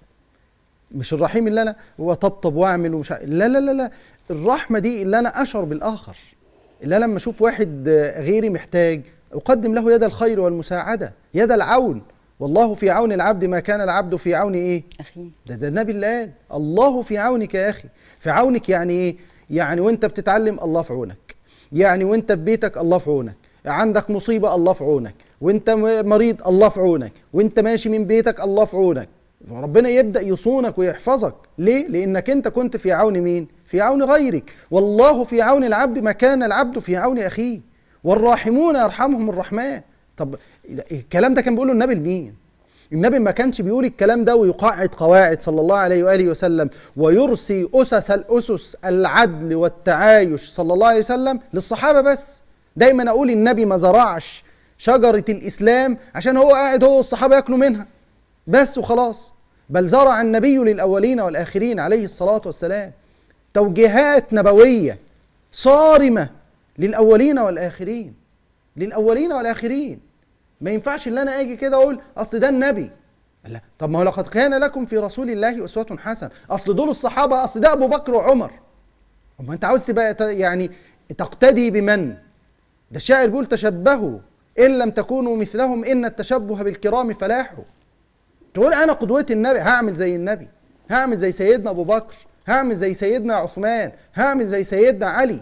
مش الرحيم اللي انا وطبطب واعمل ومش ع- لا لا لا لا الرحمه دي اللي انا اشعر بالاخر اللي أنا لما اشوف واحد آه، غيري محتاج اقدم له يد الخير والمساعده يد العون والله في عون العبد ما كان العبد في عون ايه اخي ده ده النبي اللي قال الله في عونك يا اخي في عونك يعني ايه يعني وانت بتتعلم الله في عونك يعني وانت في بيتك الله في عونك عندك مصيبه الله في عونك وانت م- مريض الله في عونك وانت ماشي من بيتك الله في عونك ربنا يبدا يصونك ويحفظك ليه لانك انت كنت في عون مين في عون غيرك والله في عون العبد ما كان العبد في عون اخيه والراحمون يرحمهم الرحمن طب الكلام ده كان بيقوله النبي لمين النبي ما كانش بيقول الكلام ده ويقاعد قواعد صلى الله عليه واله وسلم ويرسي اسس الاسس العدل والتعايش صلى الله عليه وسلم للصحابه بس دايما اقول النبي ما زرعش شجره الاسلام عشان هو قاعد هو والصحابه ياكلوا منها بس وخلاص بل زرع النبي للاولين والاخرين عليه الصلاه والسلام توجيهات نبويه صارمه للاولين والاخرين للاولين والاخرين ما ينفعش ان انا اجي كده اقول اصل ده النبي لا طب ما هو لقد كان لكم في رسول الله اسوه حسنه اصل دول الصحابه اصل ده ابو بكر وعمر اما انت عاوز تبقى ت- يعني تقتدي بمن ده الشاعر بيقول تشبهوا ان لم تكونوا مثلهم ان التشبه بالكرام فلاح تقول انا قدوتي النبي هعمل زي النبي هعمل زي سيدنا ابو بكر هعمل زي سيدنا عثمان هعمل زي سيدنا علي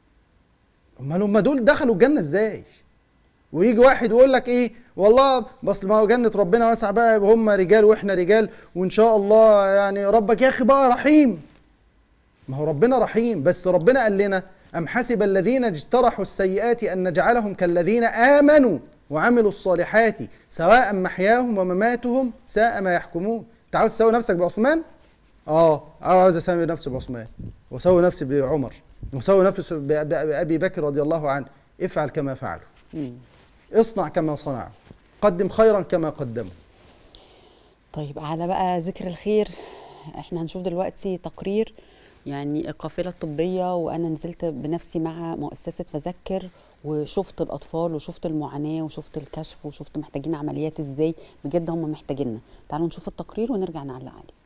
امال هم دول دخلوا الجنه ازاي ويجي واحد ويقول لك ايه والله بس ما هو جنه ربنا واسعه بقى هم رجال واحنا رجال وان شاء الله يعني ربك يا اخي بقى رحيم ما هو ربنا رحيم بس ربنا قال لنا أم حسب الذين اجترحوا السيئات أن نجعلهم كالذين آمنوا وعملوا الصالحات سواء محياهم ومماتهم ساء ما يحكمون انت عاوز تساوي نفسك بعثمان اه اه عاوز اساوي نفسي بعثمان واسوي نفسي بعمر واسوي نفسي ب- ب- بابي بكر رضي الله عنه افعل كما فعلوا مم. اصنع كما صنعوا قدم خيرا كما قدموا طيب على بقى ذكر الخير احنا هنشوف دلوقتي تقرير يعني القافلة الطبية وأنا نزلت بنفسي مع مؤسسة فذكر وشفت الأطفال وشفت المعاناة وشفت الكشف وشفت محتاجين عمليات ازاي بجد هم محتاجيننا تعالوا نشوف التقرير ونرجع نعلق عليه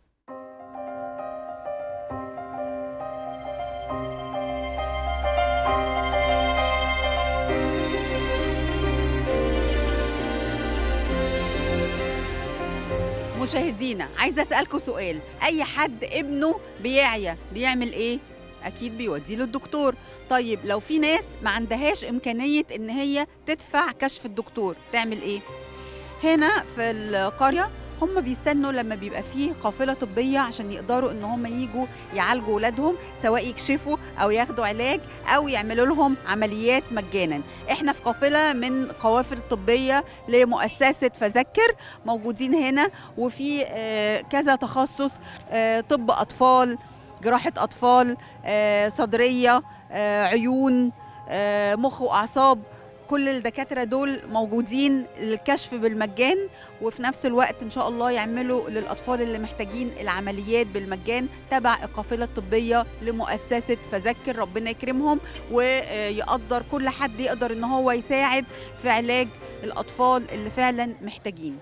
مشاهدينا عايزه اسالكم سؤال اي حد ابنه بيعيا بيعمل ايه اكيد بيوديه للدكتور طيب لو في ناس ما عندهاش امكانيه ان هي تدفع كشف الدكتور تعمل ايه هنا في القريه هم بيستنوا لما بيبقى فيه قافله طبيه عشان يقدروا ان هم يجوا يعالجوا ولادهم سواء يكشفوا او ياخدوا علاج او يعملوا لهم عمليات مجانا احنا في قافله من قوافل طبيه لمؤسسه فذكر موجودين هنا وفي آه، كذا تخصص آه، طب اطفال جراحه اطفال آه، صدريه آه، عيون آه، مخ واعصاب كل الدكاتره دول موجودين للكشف بالمجان وفي نفس الوقت ان شاء الله يعملوا للاطفال اللي محتاجين العمليات بالمجان تبع القافله الطبيه لمؤسسه فذكر ربنا يكرمهم ويقدر كل حد يقدر ان هو يساعد في علاج الاطفال اللي فعلا محتاجين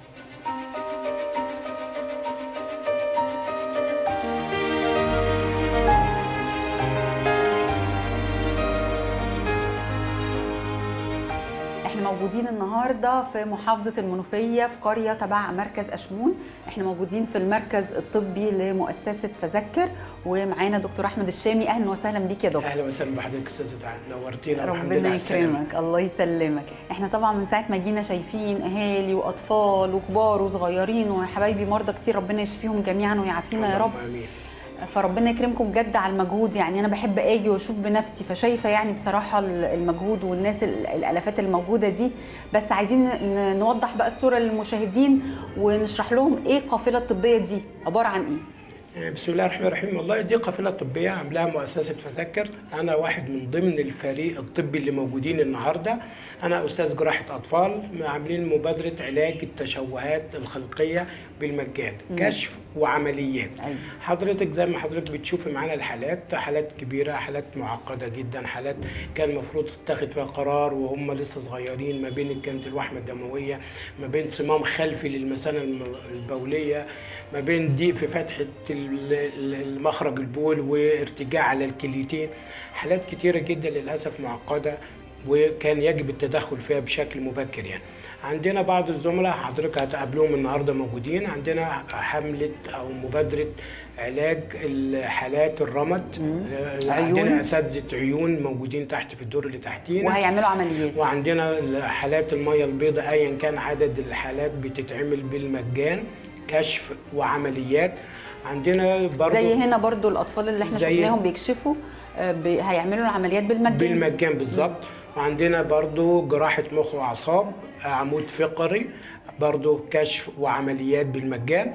احنا موجودين النهارده في محافظه المنوفيه في قريه تبع مركز اشمون احنا موجودين في المركز الطبي لمؤسسه فذكر ومعانا دكتور احمد الشامي اهلا وسهلا بيك يا دكتور اهلا وسهلا بحضرتك استاذ دعاء نورتينا والحمد لله ربنا على السلامة. يكرمك الله يسلمك احنا طبعا من ساعه ما جينا شايفين اهالي واطفال وكبار وصغيرين وحبايبي مرضى كتير ربنا يشفيهم جميعا ويعافينا يا رب اللهم آمين. فربنا يكرمكم بجد على المجهود يعني انا بحب اجي واشوف بنفسي فشايفه يعني بصراحه المجهود والناس ال- الالافات الموجوده دي بس عايزين ن- نوضح بقى الصوره للمشاهدين ونشرح لهم ايه القافله الطبيه دي عباره عن ايه بسم الله الرحمن الرحيم والله دي قافله طبيه عاملاها مؤسسه فذكر انا واحد من ضمن الفريق الطبي اللي موجودين النهارده انا استاذ جراحه اطفال عاملين مبادره علاج التشوهات الخلقيه بالمجان كشف وعمليات أيوة. حضرتك زي ما حضرتك بتشوفي معانا الحالات حالات كبيره حالات معقده جدا حالات كان المفروض تتخذ فيها قرار وهم لسه صغيرين ما بين كانت الوحمه الدمويه ما بين صمام خلفي للمثانه الم- البوليه ما بين ضيق في فتحه ال- ال- المخرج البول وارتجاع على الكليتين حالات كتيره جدا للاسف معقده وكان يجب التدخل فيها بشكل مبكر يعني عندنا بعض الزملاء حضرتك هتقابلوهم النهارده موجودين عندنا حمله او مبادره علاج الحالات الرمد آه، عيون. عندنا اساتذه عيون موجودين تحت في الدور اللي تحتينا وهيعملوا عمليات وعندنا حالات الميه البيضاء ايا كان عدد الحالات بتتعمل بالمجان كشف وعمليات عندنا برضو زي هنا برضو الاطفال اللي احنا زي- شفناهم بيكشفوا آه، بي- هيعملوا العمليات بالمجان بالمجان بالظبط وعندنا برضو جراحة مخ وأعصاب عمود فقري برضو كشف وعمليات بالمجان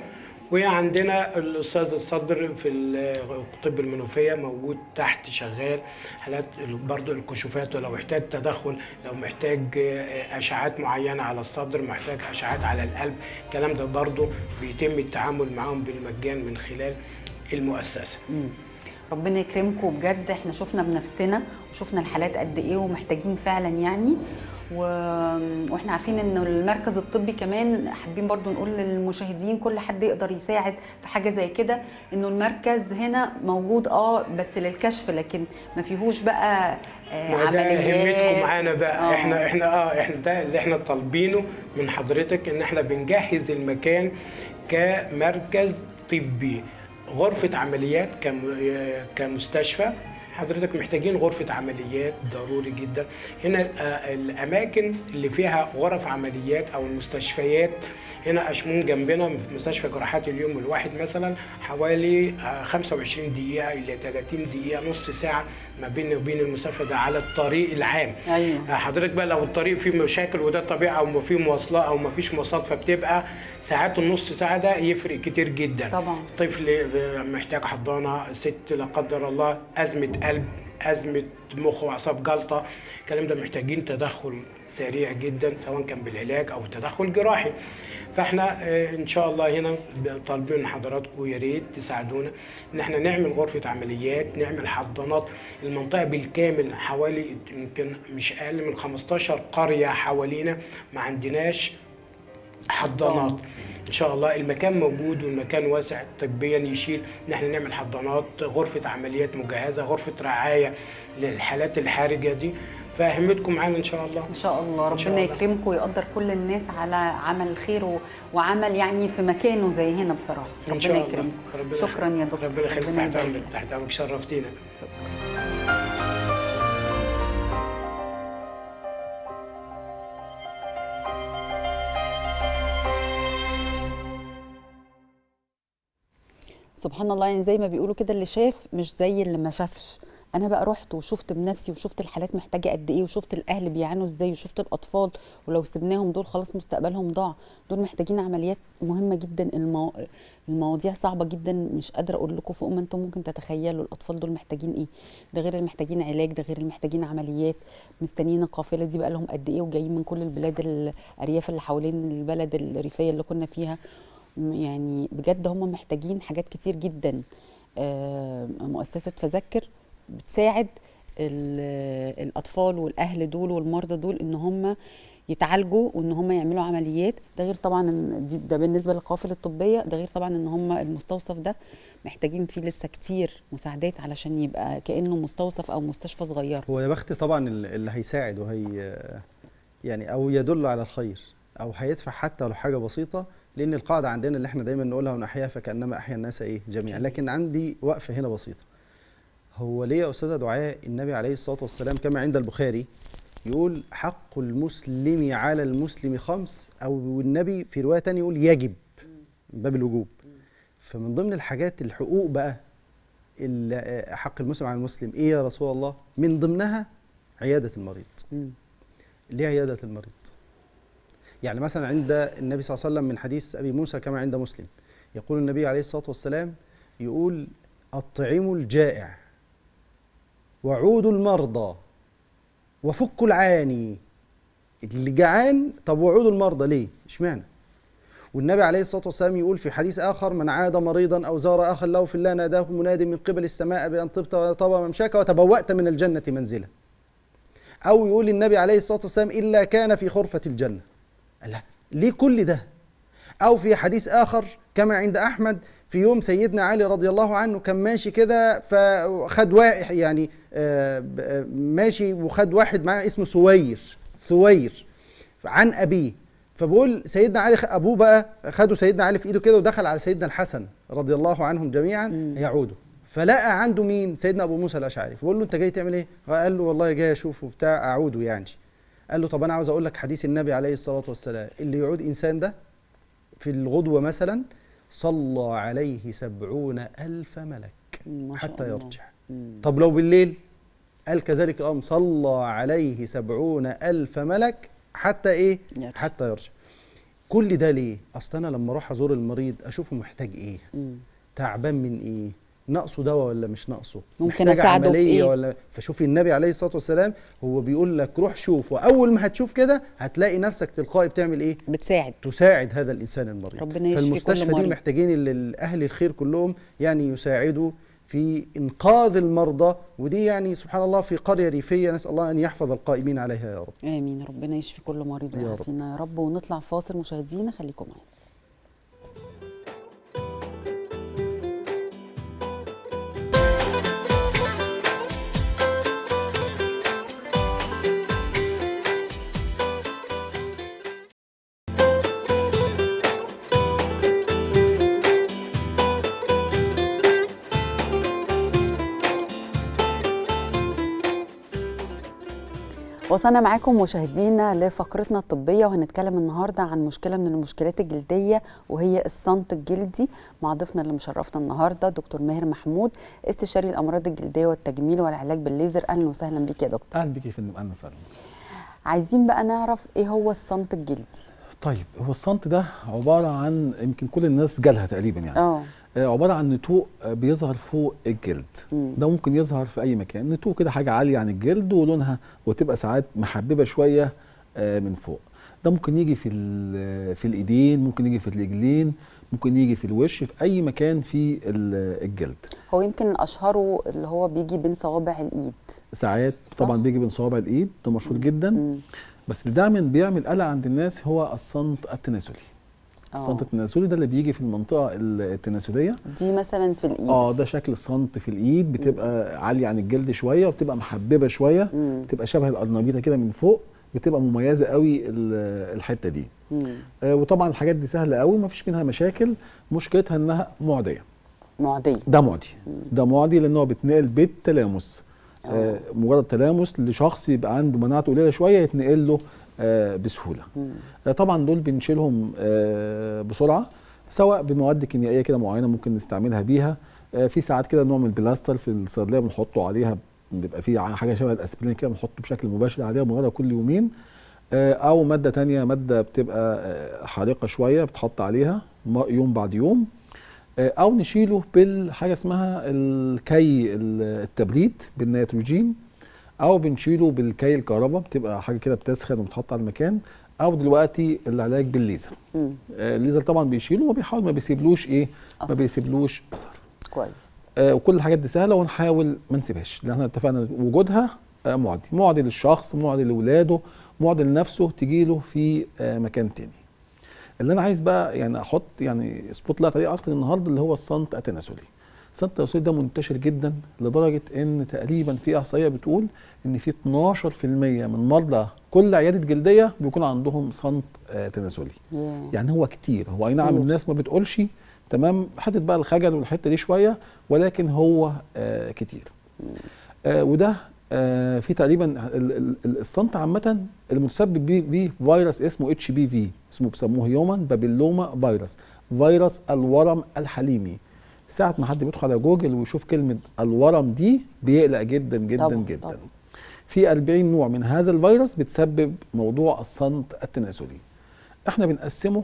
وعندنا الأستاذ الصدر في الطب المنوفية موجود تحت شغال حالات برضو الكشوفات ولو احتاج تدخل لو محتاج أشعات معينة على الصدر محتاج أشعات على القلب الكلام ده برضو بيتم التعامل معاهم بالمجان من خلال المؤسسة ربنا يكرمكم بجد احنا شفنا بنفسنا وشفنا الحالات قد ايه ومحتاجين فعلا يعني و... واحنا عارفين ان المركز الطبي كمان حابين برضو نقول للمشاهدين كل حد يقدر يساعد في حاجه زي كده انه المركز هنا موجود اه بس للكشف لكن ما فيهوش بقى آه ما ده عمليات همتكم معانا بقى آه. احنا احنا اه احنا ده اللي احنا طالبينه من حضرتك ان احنا بنجهز المكان كمركز طبي غرفة عمليات كم- كمستشفى حضرتك محتاجين غرفة عمليات ضروري جدا هنا آه، الأماكن اللي فيها غرف عمليات أو المستشفيات هنا أشمون جنبنا في مستشفى جراحات اليوم الواحد مثلا حوالي آه، 25 دقيقة إلى 30 دقيقة نص ساعة ما بيننا وبين المستشفى ده على الطريق العام ايوه حضرتك بقى لو الطريق فيه مشاكل وده طبيعي او ما فيه مواصلات او ما فيش مواصلات فبتبقى ساعات النص ساعه ده يفرق كتير جدا طبعا. طفل محتاج حضانه ست لا قدر الله ازمه قلب ازمه مخ واعصاب جلطه الكلام ده محتاجين تدخل سريع جدا سواء كان بالعلاج او تدخل جراحي فاحنا آه، ان شاء الله هنا طالبين من حضراتكم يا ريت تساعدونا ان احنا نعمل غرفه عمليات نعمل حضانات المنطقه بالكامل حوالي يمكن مش اقل من 15 قريه حوالينا ما عندناش حضانات ان شاء الله المكان موجود والمكان واسع طبيا يشيل ان احنا نعمل حضانات غرفه عمليات مجهزه غرفه رعايه للحالات الحرجه دي فاهمتكم معانا ان شاء الله ان شاء الله إن شاء ربنا الله. يكرمكم ويقدر كل الناس على عمل خير و- وعمل يعني في مكانه زي هنا بصراحه ان شاء ربنا الله يكرمكم ربنا شكرا يا دكتور ربنا يخليك ربنا تحت يبارك امرك تحت امرك شرفتينا سبحان الله يعني زي ما بيقولوا كده اللي شاف مش زي اللي ما شافش انا بقى رحت وشفت بنفسي وشفت الحالات محتاجه قد ايه وشفت الاهل بيعانوا ازاي وشفت الاطفال ولو سبناهم دول خلاص مستقبلهم ضاع دول محتاجين عمليات مهمه جدا المو... المواضيع صعبه جدا مش قادره اقول لكم فوق ما انتم ممكن تتخيلوا الاطفال دول محتاجين ايه ده غير اللي محتاجين علاج ده غير اللي محتاجين عمليات مستنيين القافله دي بقى لهم قد ايه وجايين من كل البلاد الارياف اللي حوالين البلد الريفيه اللي كنا فيها م- يعني بجد هم محتاجين حاجات كتير جدا آه، مؤسسة فذكر بتساعد ال- الأطفال والأهل دول والمرضى دول إن هم يتعالجوا وإن هم يعملوا عمليات ده غير طبعا إن دي- ده بالنسبة للقوافل الطبية ده غير طبعا إن هم المستوصف ده محتاجين فيه لسه كتير مساعدات علشان يبقى كأنه مستوصف أو مستشفى صغير هو يا بخت طبعا ال- اللي هيساعد وهي يعني او يدل على الخير او هيدفع حتى لو حاجه بسيطه لان القاعده عندنا اللي احنا دايما نقولها ونحياها فكانما احيا الناس ايه جميعا لكن عندي وقفه هنا بسيطه هو ليه يا استاذه دعاء النبي عليه الصلاه والسلام كما عند البخاري يقول حق المسلم على المسلم خمس او النبي في روايه تانية يقول يجب من باب الوجوب فمن ضمن الحاجات الحقوق بقى ال- حق المسلم على المسلم ايه يا رسول الله من ضمنها عياده المريض مم. ليه عياده المريض يعني مثلا عند النبي صلى الله عليه وسلم من حديث ابي موسى كما عند مسلم يقول النبي عليه الصلاه والسلام يقول اطعموا الجائع وعودوا المرضى وفكوا العاني اللي جعان طب وعودوا المرضى ليه اشمعنى والنبي عليه الصلاه والسلام يقول في حديث اخر من عاد مريضا او زار اخا له في الله ناداه مناد من قبل السماء بان طبت وطاب ممشاك وتبوات من الجنه منزلا او يقول النبي عليه الصلاه والسلام الا كان في خرفه الجنه لا ليه كل ده او في حديث اخر كما عند احمد في يوم سيدنا علي رضي الله عنه كان ماشي كده فخد واحد يعني آه، ب- آه، ماشي وخد واحد معاه اسمه سوير ثوير عن ابيه فبقول سيدنا علي خ- ابوه بقى خدوا سيدنا علي في ايده كده ودخل على سيدنا الحسن رضي الله عنهم جميعا يعودوا فلقى عنده مين سيدنا ابو موسى الاشعري فبقول له انت جاي تعمل ايه قال له والله جاي اشوفه بتاع اعوده يعني قال له طب انا عاوز اقول لك حديث النبي عليه الصلاه والسلام اللي يعود انسان ده في الغدوه مثلا صلى عليه سبعون الف ملك ما شاء حتى الله. يرجع مم. طب لو بالليل قال كذلك الامر صلى عليه سبعون الف ملك حتى ايه يرجع. حتى يرجع كل ده ليه اصل انا لما اروح ازور المريض اشوفه محتاج ايه مم. تعبان من ايه ناقصه دواء ولا مش ناقصه ممكن محتاج أساعده في عملية إيه؟ ولا فشوفي النبي عليه الصلاه والسلام هو بيقول لك روح شوف واول ما هتشوف كده هتلاقي نفسك تلقائي بتعمل ايه بتساعد تساعد هذا الانسان المريض ربنا يشفي كل فالمستشفى دي مريض. محتاجين ال- اهل الخير كلهم يعني يساعدوا في انقاذ المرضى ودي يعني سبحان الله في قريه ريفيه نسال الله ان يحفظ القائمين عليها يا رب امين ربنا يشفي كل مريض يا رب. ويعافينا يا رب ونطلع فاصل مشاهدينا خليكم معانا وصلنا معاكم مشاهدينا لفقرتنا الطبية وهنتكلم النهاردة عن مشكلة من المشكلات الجلدية وهي الصمت الجلدي مع ضيفنا اللي مشرفنا النهاردة دكتور ماهر محمود استشاري الأمراض الجلدية والتجميل والعلاج بالليزر أهلا وسهلا بيك يا دكتور اهلا بيك يا فندم اهلا وسهلا عايزين بقى نعرف إيه هو الصمت الجلدي طيب هو الصنت ده عباره عن يمكن كل الناس جالها تقريبا يعني اه آه، عباره عن نتوء آه، بيظهر فوق الجلد مم. ده ممكن يظهر في اي مكان نتوء كده حاجه عاليه عن الجلد ولونها وتبقى ساعات محببه شويه آه، من فوق ده ممكن يجي في ال- في الايدين ممكن يجي في الرجلين ممكن يجي في الوش في اي مكان في ال- الجلد هو يمكن اشهره اللي هو بيجي بين صوابع الايد ساعات صح. طبعا بيجي بين صوابع الايد ده مشهور جدا مم. بس اللي دايما بيعمل قلق عند الناس هو الصمت التناسلي الصمت آه. التناسلي ده اللي بيجي في المنطقه التناسليه دي مثلا في الايد اه ده شكل الصمت في الايد بتبقى عاليه عن الجلد شويه وبتبقى محببه شويه مم. بتبقى شبه القرنبيطه كده من فوق بتبقى مميزه قوي ال- الحته دي مم. آه وطبعا الحاجات دي سهله قوي ما فيش منها مشاكل مشكلتها انها معديه معديه ده معدي ده معدي لان هو بيتنقل بالتلامس آه مجرد تلامس لشخص يبقى عنده مناعته قليله شويه يتنقل له آه بسهوله مم. آه طبعا دول بنشيلهم آه بسرعه سواء بمواد كيميائيه كده معينه ممكن نستعملها بيها آه في ساعات كده نوع من البلاستر في الصيدليه بنحطه عليها بيبقى فيه حاجه شبه الاسبرين كده بنحطه بشكل مباشر عليها بنغيرها كل يومين آه، او ماده تانية ماده بتبقى آه، حارقه شويه بتحط عليها م- يوم بعد يوم آه، او نشيله بالحاجه اسمها الكي ال- التبريد بالنيتروجين او بنشيله بالكي الكهرباء بتبقى حاجه كده بتسخن وبتحط على المكان او دلوقتي العلاج بالليزر مم. آه، الليزر طبعا بيشيله وبيحاول ما بيسيبلوش ايه ما أثر. بيسيبلوش اثر كويس آه، وكل الحاجات دي سهله ونحاول ما نسيبهاش لان احنا اتفقنا وجودها آه، معدي معدي للشخص معدي لاولاده معدي لنفسه تجيله في آه، مكان تاني اللي انا عايز بقى يعني احط يعني سبوت لايت عليه اكتر النهارده اللي هو الصمت التناسلي الصمت التناسلي ده منتشر جدا لدرجه ان تقريبا في احصائيه بتقول ان في 12% من مرضى كل عياده جلديه بيكون عندهم صمت آه، تناسلي ياه. يعني هو كتير هو اي نعم كتير. الناس ما بتقولش تمام حته بقى الخجل والحته دي شويه ولكن هو آه كتير آه وده آه في تقريبا ال- ال- ال- الصمت عامه المتسبب بيه بيه فيروس اسمه اتش بي في اسمه بيسموه هيومن بابيلوما فيروس فيروس الورم الحليمي ساعة ما حد بيدخل على جوجل ويشوف كلمة الورم دي بيقلق جدا جدا طبعاً، جدا طبعاً. في 40 نوع من هذا الفيروس بتسبب موضوع الصمت التناسلي احنا بنقسمه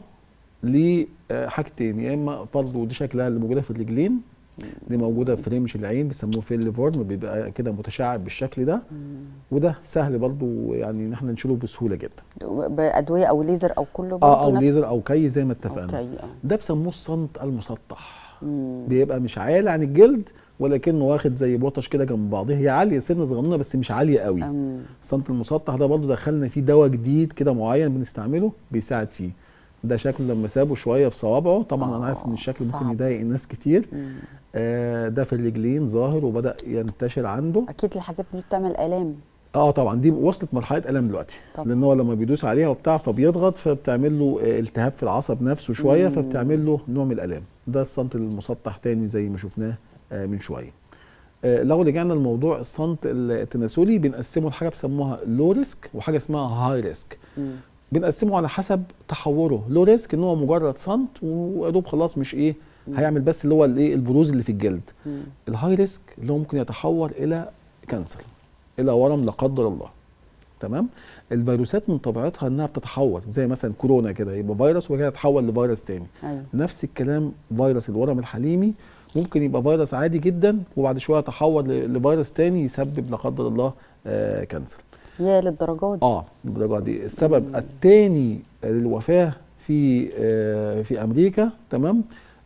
لحاجتين يا اما برضه دي شكلها اللي موجوده في الرجلين دي موجوده في رمش العين بيسموه فيل فورم بيبقى كده متشعب بالشكل ده وده سهل برضه يعني ان احنا نشيله بسهوله جدا بادويه او ليزر او كله برضه اه او نفس- ليزر او كي زي ما اتفقنا اوكي اه ده بيسموه الصمت المسطح مم. بيبقى مش عالي عن الجلد ولكنه واخد زي بوطش كده جنب بعضها هي عاليه سنه صغنونه بس مش عاليه قوي أم. الصمت المسطح ده برضه دخلنا فيه دواء جديد كده معين بنستعمله بيساعد فيه ده شكل لما سابه شويه في صوابعه طبعا انا عارف ان الشكل ممكن صعب. يضايق الناس كتير مم. آه ده في الرجلين ظاهر وبدا ينتشر عنده اكيد الحاجات دي بتعمل الام اه طبعا دي وصلت مرحله الم دلوقتي طبعا. لان هو لما بيدوس عليها وبتاع فبيضغط فبتعمل له آه، التهاب في العصب نفسه شويه مم. فبتعمل له نوع من الالام ده الصمت المسطح تاني زي ما شفناه آه، من شويه آه، لو رجعنا لموضوع الصمت التناسلي بنقسمه لحاجه بيسموها لو ريسك وحاجه اسمها هاي ريسك مم. بنقسمه على حسب تحوره لو ريسك ان هو مجرد صمت ويدوب خلاص مش ايه هيعمل بس اللي هو الايه البروز اللي في الجلد مم. الهاي ريسك اللي هو ممكن يتحول الى كانسر الى ورم لا قدر الله تمام الفيروسات من طبيعتها انها بتتحول زي مثلا كورونا كده يبقى فيروس وكده يتحول لفيروس تاني ايوه نفس الكلام فيروس الورم الحليمي ممكن يبقى فيروس عادي جدا وبعد شويه يتحول ل- لفيروس تاني يسبب لا قدر الله آه كانسر يا للدرجات دي اه بالدرجه دي السبب الثاني للوفاه في آه في امريكا تمام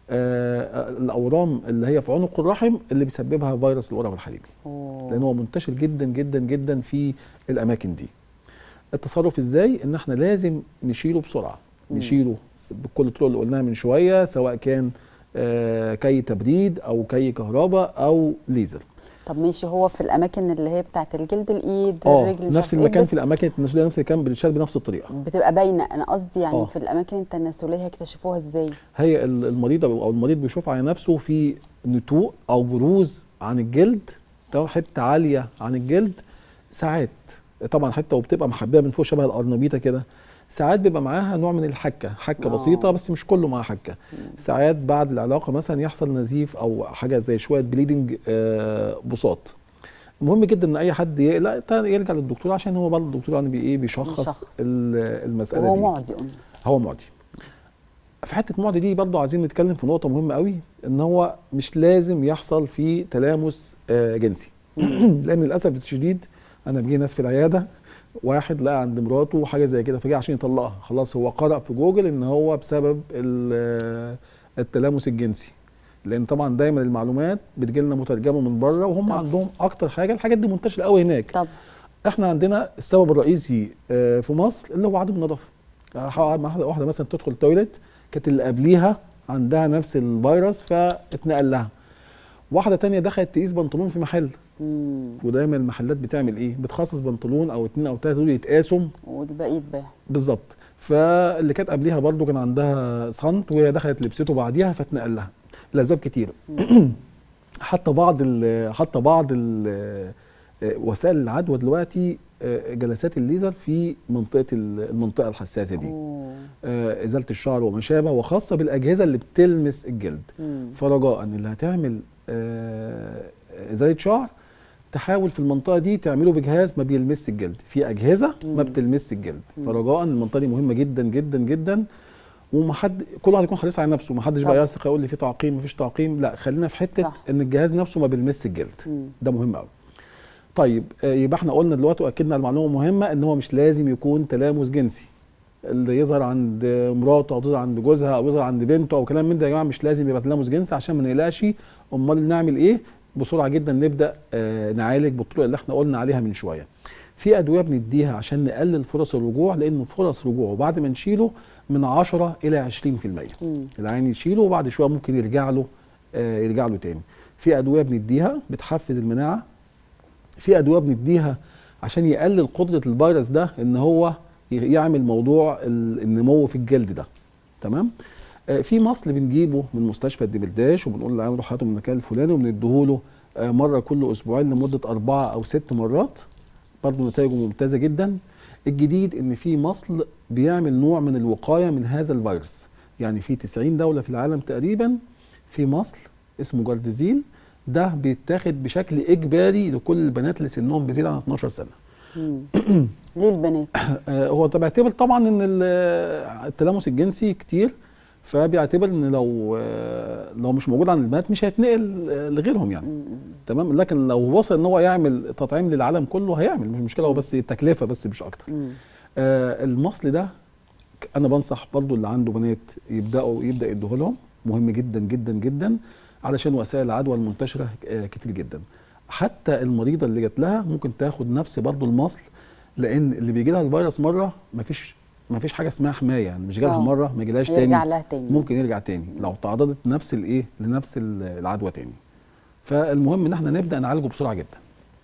آه الاورام اللي هي في عنق الرحم اللي بيسببها فيروس الورم الحليمي أوه. لان هو منتشر جدا جدا جدا في الاماكن دي التصرف ازاي ان احنا لازم نشيله بسرعه نشيله س- بكل الطرق اللي قلناها من شويه سواء كان آه كي تبريد او كي كهرباء او ليزر طب ماشي هو في الاماكن اللي هي بتاعت الجلد الايد اه الرجل مش نفس عارف إيه، المكان بت- في الاماكن التناسليه نفس المكان بنشتغل بنفس الطريقه بتبقى باينه انا قصدي يعني آه. في الاماكن التناسليه هيكتشفوها ازاي هي ال- المريضه او المريض بيشوف على نفسه في نتوء او بروز عن الجلد تمام حته عاليه عن الجلد ساعات طبعا حته وبتبقى محببه من فوق شبه القرنبيطه كده ساعات بيبقى معاها نوع من الحكه حكه آه. بسيطه بس مش كله معاه حكه ساعات بعد العلاقه مثلا يحصل نزيف او حاجه زي شويه بليدنج آه بساط مهم جدا ان اي حد يقلق تا- يرجع للدكتور عشان هو برضه الدكتور يعني بي ايه بيشخص بيشخص. ال- المساله وهو دي معدي قلنا هو معدي في حته معدي دي برضه عايزين نتكلم في نقطه مهمه قوي ان هو مش لازم يحصل فيه تلامس آه، جنسي لان للاسف الشديد انا بيجي ناس في العياده واحد لقى عند مراته حاجه زي كده فجاء عشان يطلقها خلاص هو قرأ في جوجل ان هو بسبب ال- التلامس الجنسي لان طبعا دايما المعلومات بتجي لنا مترجمه من بره وهم طبعا. عندهم اكتر حاجه الحاجات دي منتشره قوي هناك طب احنا عندنا السبب الرئيسي آه، في مصر اللي هو عدم النظافه آه، واحده واحده مثلا تدخل التويليت كانت اللي قبليها عندها نفس الفيروس فاتنقل لها واحده تانية دخلت تقيس بنطلون في محل مم. ودايما المحلات بتعمل ايه بتخصص بنطلون او اتنين او تلاته دول يتقاسوا والباقي يتباع بالظبط فاللي كانت قبليها برضو كان عندها صنت وهي دخلت لبسته بعديها فاتنقل لها لاسباب كتير حتى بعض ال حتى بعض ال وسائل العدوى دلوقتي آه، جلسات الليزر في منطقه ال- المنطقه الحساسه دي أوه. آه، ازاله الشعر وما شابه وخاصه بالاجهزه اللي بتلمس الجلد مم. فرجاء اللي هتعمل آه، ازاله شعر تحاول في المنطقه دي تعمله بجهاز ما بيلمس الجلد في اجهزه ما بتلمس الجلد فرجاء المنطقه دي مهمه جدا جدا جدا وما حد كل واحد يكون حريص على نفسه ما حدش بقى طبعا. يثق يقول لي في تعقيم ما فيش تعقيم لا خلينا في حته صح. ان الجهاز نفسه ما بيلمس الجلد مم. ده مهم قوي طيب آه، يبقى احنا قلنا دلوقتي واكدنا على معلومه مهمه ان هو مش لازم يكون تلامس جنسي اللي يظهر عند مراته او تظهر عند جوزها او يظهر عند بنته او كلام من ده يا جماعه مش لازم يبقى تلامس جنسي عشان ما نقلقش امال نعمل ايه بسرعه جدا نبدا آه نعالج بالطرق اللي احنا قلنا عليها من شويه في ادويه بنديها عشان نقلل فرص الرجوع لان فرص رجوعه بعد ما نشيله من 10 الى 20% مم. العين يشيله وبعد شويه ممكن يرجع له آه يرجع له تاني في ادويه بنديها بتحفز المناعه في ادويه بنديها عشان يقلل قدره الفيروس ده ان هو ي- يعمل موضوع ال- النمو في الجلد ده تمام آه، في مصل بنجيبه من مستشفى الدمرداش وبنقول له روح هاته من المكان الفلاني وبنديهوله آه، مره كل اسبوعين لمده اربعه او ست مرات برضه نتائجه ممتازه جدا الجديد ان في مصل بيعمل نوع من الوقايه من هذا الفيروس يعني في 90 دوله في العالم تقريبا في مصل اسمه جارديزيل ده بيتاخد بشكل اجباري لكل البنات اللي سنهم بيزيد عن 12 سنه مم. ليه البنات آه، هو طب بيعتبر طبعا ان ال- التلامس الجنسي كتير فبيعتبر ان لو آه، لو مش موجود عند البنات مش هيتنقل آه، لغيرهم يعني مم. تمام لكن لو وصل ان هو يعمل تطعيم للعالم كله هيعمل مش مشكله هو بس التكلفه بس مش اكتر مم. آه المصل ده ك- انا بنصح برضو اللي عنده بنات يبداوا يبدا يديه لهم مهم جدا جدا جدا علشان وسائل العدوى المنتشره آه كتير جدا حتى المريضه اللي جات لها ممكن تاخد نفس برضو المصل لان اللي بيجي لها الفيروس مره مفيش مفيش حاجه اسمها حمايه يعني مش جالها آه. مره ما يجيلهاش يرجع تاني لها تاني ممكن يرجع تاني لو تعرضت نفس الايه لنفس ال- العدوى تاني فالمهم ان احنا نبدا نعالجه بسرعه جدا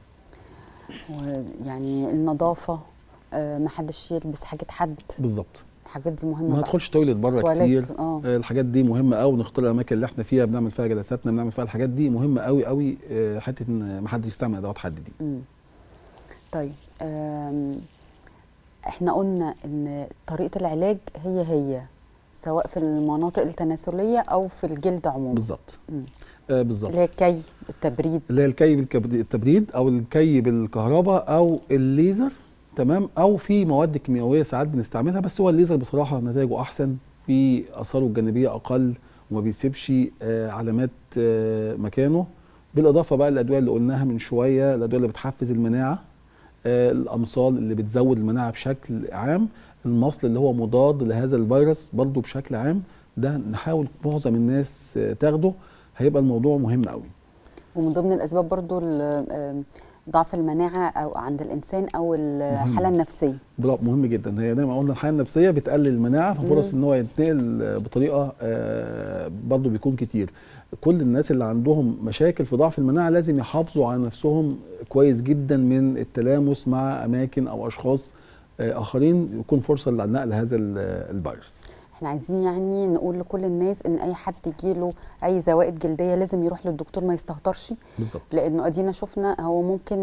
ويعني النظافه آه، محدش يلبس حاجه حد بالظبط الحاجات دي مهمه ما بقى. ندخلش تويلت بره تواليت، كتير اه آه، الحاجات دي مهمه قوي نختار الاماكن اللي احنا فيها بنعمل فيها جلساتنا بنعمل فيها الحاجات دي مهمه قوي قوي آه، حته ان ما حدش يستعمل ادوات حد دي مم. طيب آم، احنا قلنا ان طريقه العلاج هي هي سواء في المناطق التناسليه او في الجلد عموما بالظبط مم. آه بالظبط اللي هي الكي التبريد اللي هي الكي بالكبريد- التبريد او الكي بالكهرباء او الليزر تمام او في مواد كيميائيه ساعات بنستعملها بس هو الليزر بصراحه نتائجه احسن في اثاره الجانبيه اقل وما بيسيبش آه علامات آه مكانه بالاضافه بقى للادويه اللي قلناها من شويه الادويه اللي بتحفز المناعه آه الامصال اللي بتزود المناعه بشكل عام المصل اللي هو مضاد لهذا الفيروس برضه بشكل عام ده نحاول معظم الناس آه، تاخده هيبقى الموضوع مهم قوي ومن ضمن الاسباب برضو ال- آم، ضعف المناعه او عند الانسان او الحاله النفسيه برا- مهم جدا هي دايما قلنا الحاله النفسيه بتقلل المناعه ففرص مم. ان هو ينتقل آه، بطريقه آه، برضه بيكون كتير كل الناس اللي عندهم مشاكل في ضعف المناعه لازم يحافظوا على نفسهم كويس جدا من التلامس مع اماكن او اشخاص آه، اخرين يكون فرصه لنقل هذا ال- الفيروس احنا عايزين يعني نقول لكل الناس ان اي حد يجيله اي زوائد جلديه لازم يروح للدكتور ما يستهترش بالظبط لانه ادينا شفنا هو ممكن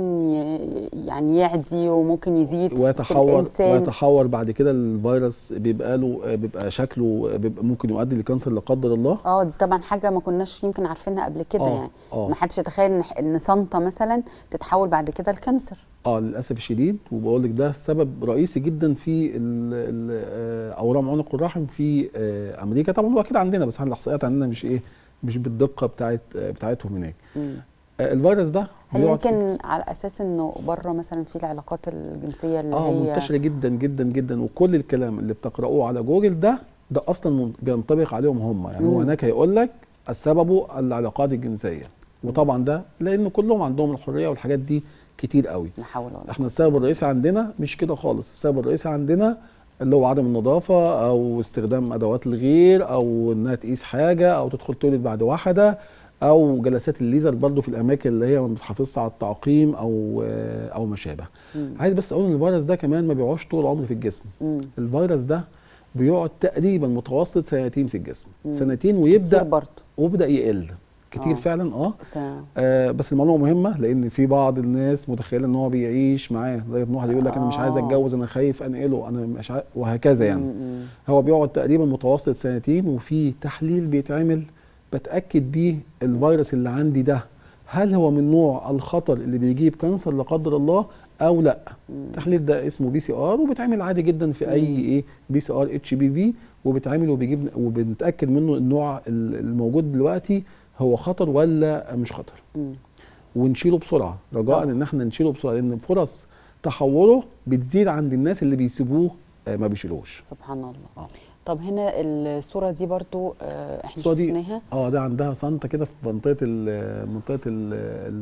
ي- يعني يعدي وممكن يزيد في ويتحور الانسان ويتحور بعد كده الفيروس بيبقى له بيبقى شكله بيبقى ممكن يؤدي لكانسر لا قدر الله اه دي طبعا حاجه ما كناش يمكن عارفينها قبل كده آه، يعني آه. ما حدش يتخيل ان ان صنطه مثلا تتحول بعد كده لكانسر اه للاسف الشديد وبقول لك ده سبب رئيسي جدا في ال- ال- آه، اورام عنق الرحم في آه، امريكا طبعا هو اكيد عندنا بس احنا الاحصائيات عندنا مش ايه مش بالدقه بتاعت آه، بتاعتهم هناك مم. آه، الفيروس ده هل بيقعد في يمكن الجسم. على اساس انه بره مثلا في العلاقات الجنسيه اللي اه هي منتشره جدا جدا جدا وكل الكلام اللي بتقرأوه على جوجل ده ده اصلا من- بينطبق عليهم هم يعني هو مم. هناك هيقول لك السبب العلاقات الجنسيه وطبعا ده لان كلهم عندهم الحريه والحاجات دي كتير قوي لا حول ولا قوه احنا السبب الرئيسي عندنا مش كده خالص السبب الرئيسي عندنا اللي هو عدم النظافه او استخدام ادوات الغير او انها تقيس حاجه او تدخل تولد بعد واحده او جلسات الليزر برضو في الاماكن اللي هي ما بتحافظش على التعقيم او او ما شابه مم. عايز بس اقول ان الفيروس ده كمان ما بيقعدش طول العمر في الجسم مم. الفيروس ده بيقعد تقريبا متوسط سنتين في الجسم مم. سنتين كتير ويبدا برضه ويبدا يقل كتير آه. فعلا اه س- آه بس المعلومه مهمه لان في بعض الناس متخيله ان هو بيعيش معاه لغايه ما واحد يقول لك انا مش عايز آه. اتجوز انا خايف انقله انا مش عايز وهكذا يعني مم. هو بيقعد تقريبا متوسط سنتين وفي تحليل بيتعمل بتاكد بيه الفيروس اللي عندي ده هل هو من نوع الخطر اللي بيجيب كانسر لا قدر الله او لا التحليل ده اسمه بي سي ار وبيتعمل عادي جدا في اي ايه بي سي ار اتش بي في وبيتعمل وبيجيب وبنتاكد منه النوع ال- الموجود دلوقتي هو خطر ولا مش خطر مم. ونشيله بسرعه رجاء ان احنا نشيله بسرعه لان فرص تحوره بتزيد عند الناس اللي بيسيبوه آه، ما بيشيلوش سبحان الله آه. طب هنا الصوره دي برضو آه، احنا الصورة دي شفناها اه ده عندها صنطه كده في منطقه ال منطقه ال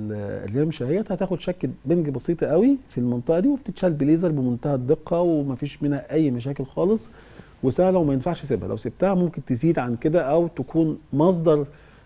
ال الرمش اهيت هتاخد شكه بنج بسيطه قوي في المنطقه دي وبتتشال بليزر بمنتهى الدقه ومفيش منها اي مشاكل خالص وسهله وما ينفعش اسيبها لو سبتها ممكن تزيد عن كده او تكون مصدر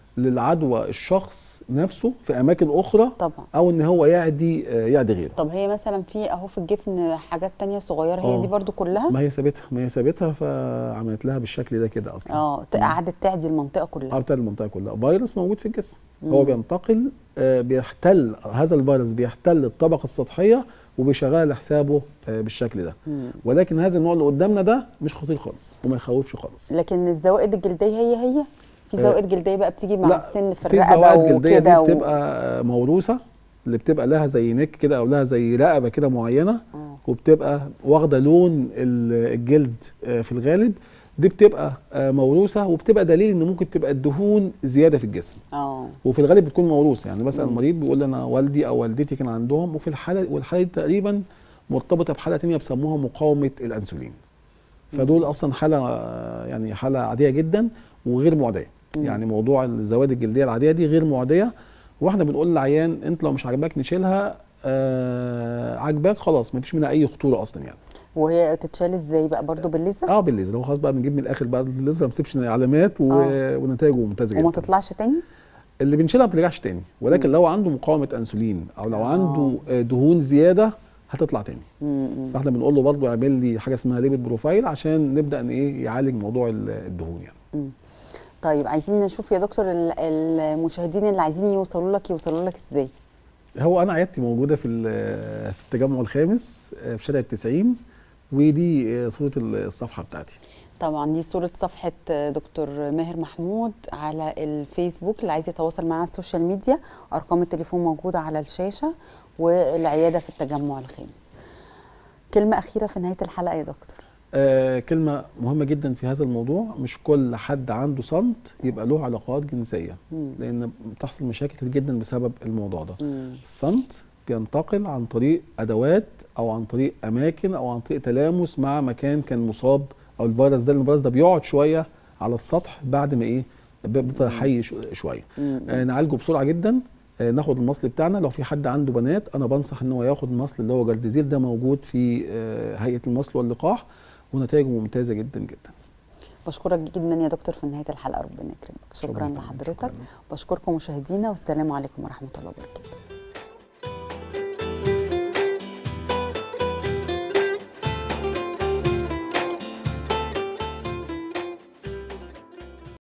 للعدوى الشخص نفسه في اماكن اخرى طبعا او ان هو يعدي آه، يعدي غيره طب هي مثلا في اهو في الجفن حاجات تانية صغيره هي آه. دي برضو كلها ما هي سابتها ما هي سابتها فعملت لها بالشكل ده كده اصلا اه ت- قعدت تعدي المنطقه كلها اه بتاع المنطقه كلها فيروس موجود في الجسم هو بينتقل آه، بيحتل هذا الفيروس بيحتل الطبقه السطحيه وبيشغلها لحسابه آه، بالشكل ده مم. ولكن هذا النوع اللي قدامنا ده مش خطير خالص وما يخوفش خالص لكن الزوائد الجلديه هي هي في آه، زوائد جلديه بقى بتيجي مع لا، السن في في الرقبه زوائد جلديه دي وكده و... بتبقى موروثه اللي بتبقى لها زي نك كده او لها زي رقبه كده معينه آه. وبتبقى واخده لون ال- الجلد آه، في الغالب دي بتبقى آه، موروثه وبتبقى دليل ان ممكن تبقى الدهون زياده في الجسم اه وفي الغالب بتكون موروثه يعني مثلا المريض بيقول لي انا والدي او والدتي كان عندهم وفي الحاله والحاله دي تقريبا مرتبطه بحاله تانية بيسموها مقاومه الانسولين فدول اصلا حاله آه، يعني حاله عاديه جدا وغير معديه يعني موضوع الزوائد الجلديه العاديه دي غير معديه واحنا بنقول للعيان انت لو مش عاجباك نشيلها آه عاجباك خلاص مفيش منها اي خطوره اصلا يعني وهي تتشال ازاي بقى برضو بالليزر اه بالليزر هو خلاص بقى بنجيب من الاخر بقى الليزر ما بنسيبش علامات و... آه. ونتائجه ممتازه وما جدا تطلعش تاني اللي بنشيلها ما بترجعش تاني ولكن لو عنده مقاومه انسولين او لو آه. عنده آه، دهون زياده هتطلع تاني مم. فاحنا بنقول له برضه اعمل لي حاجه اسمها ليبيد بروفايل عشان نبدا ان ايه يعالج موضوع ال- الدهون يعني طيب عايزين نشوف يا دكتور ال- المشاهدين اللي عايزين يوصلوا لك يوصلوا لك ازاي هو انا عيادتي موجوده في ال- في التجمع الخامس آه، في شارع التسعين ودي آه، صوره الصفحه بتاعتي طبعا دي صورة صفحة دكتور ماهر محمود على الفيسبوك اللي عايز يتواصل معاه على السوشيال ميديا أرقام التليفون موجودة على الشاشة والعيادة في التجمع الخامس كلمة أخيرة في نهاية الحلقة يا دكتور آه كلمة مهمة جدا في هذا الموضوع مش كل حد عنده صمت يبقى له علاقات جنسية مم. لأن بتحصل مشاكل كتير جدا بسبب الموضوع ده مم. الصمت بينتقل عن طريق أدوات أو عن طريق أماكن أو عن طريق تلامس مع مكان كان مصاب أو الفيروس ده الفيروس ده بيقعد شوية على السطح بعد ما إيه بيفضل حي شو- شوية مم. آه نعالجه بسرعة جدا آه، ناخد المصل بتاعنا لو في حد عنده بنات انا بنصح ان هو ياخد المصل اللي هو جلدزير ده موجود في آه، هيئه المصل واللقاح ونتائجه ممتازه جدا جدا بشكرك جدا يا دكتور في نهاية الحلقة ربنا يكرمك شكرا شكراً. لحضرتك شكراً. بشكركم مشاهدينا والسلام عليكم ورحمة الله وبركاته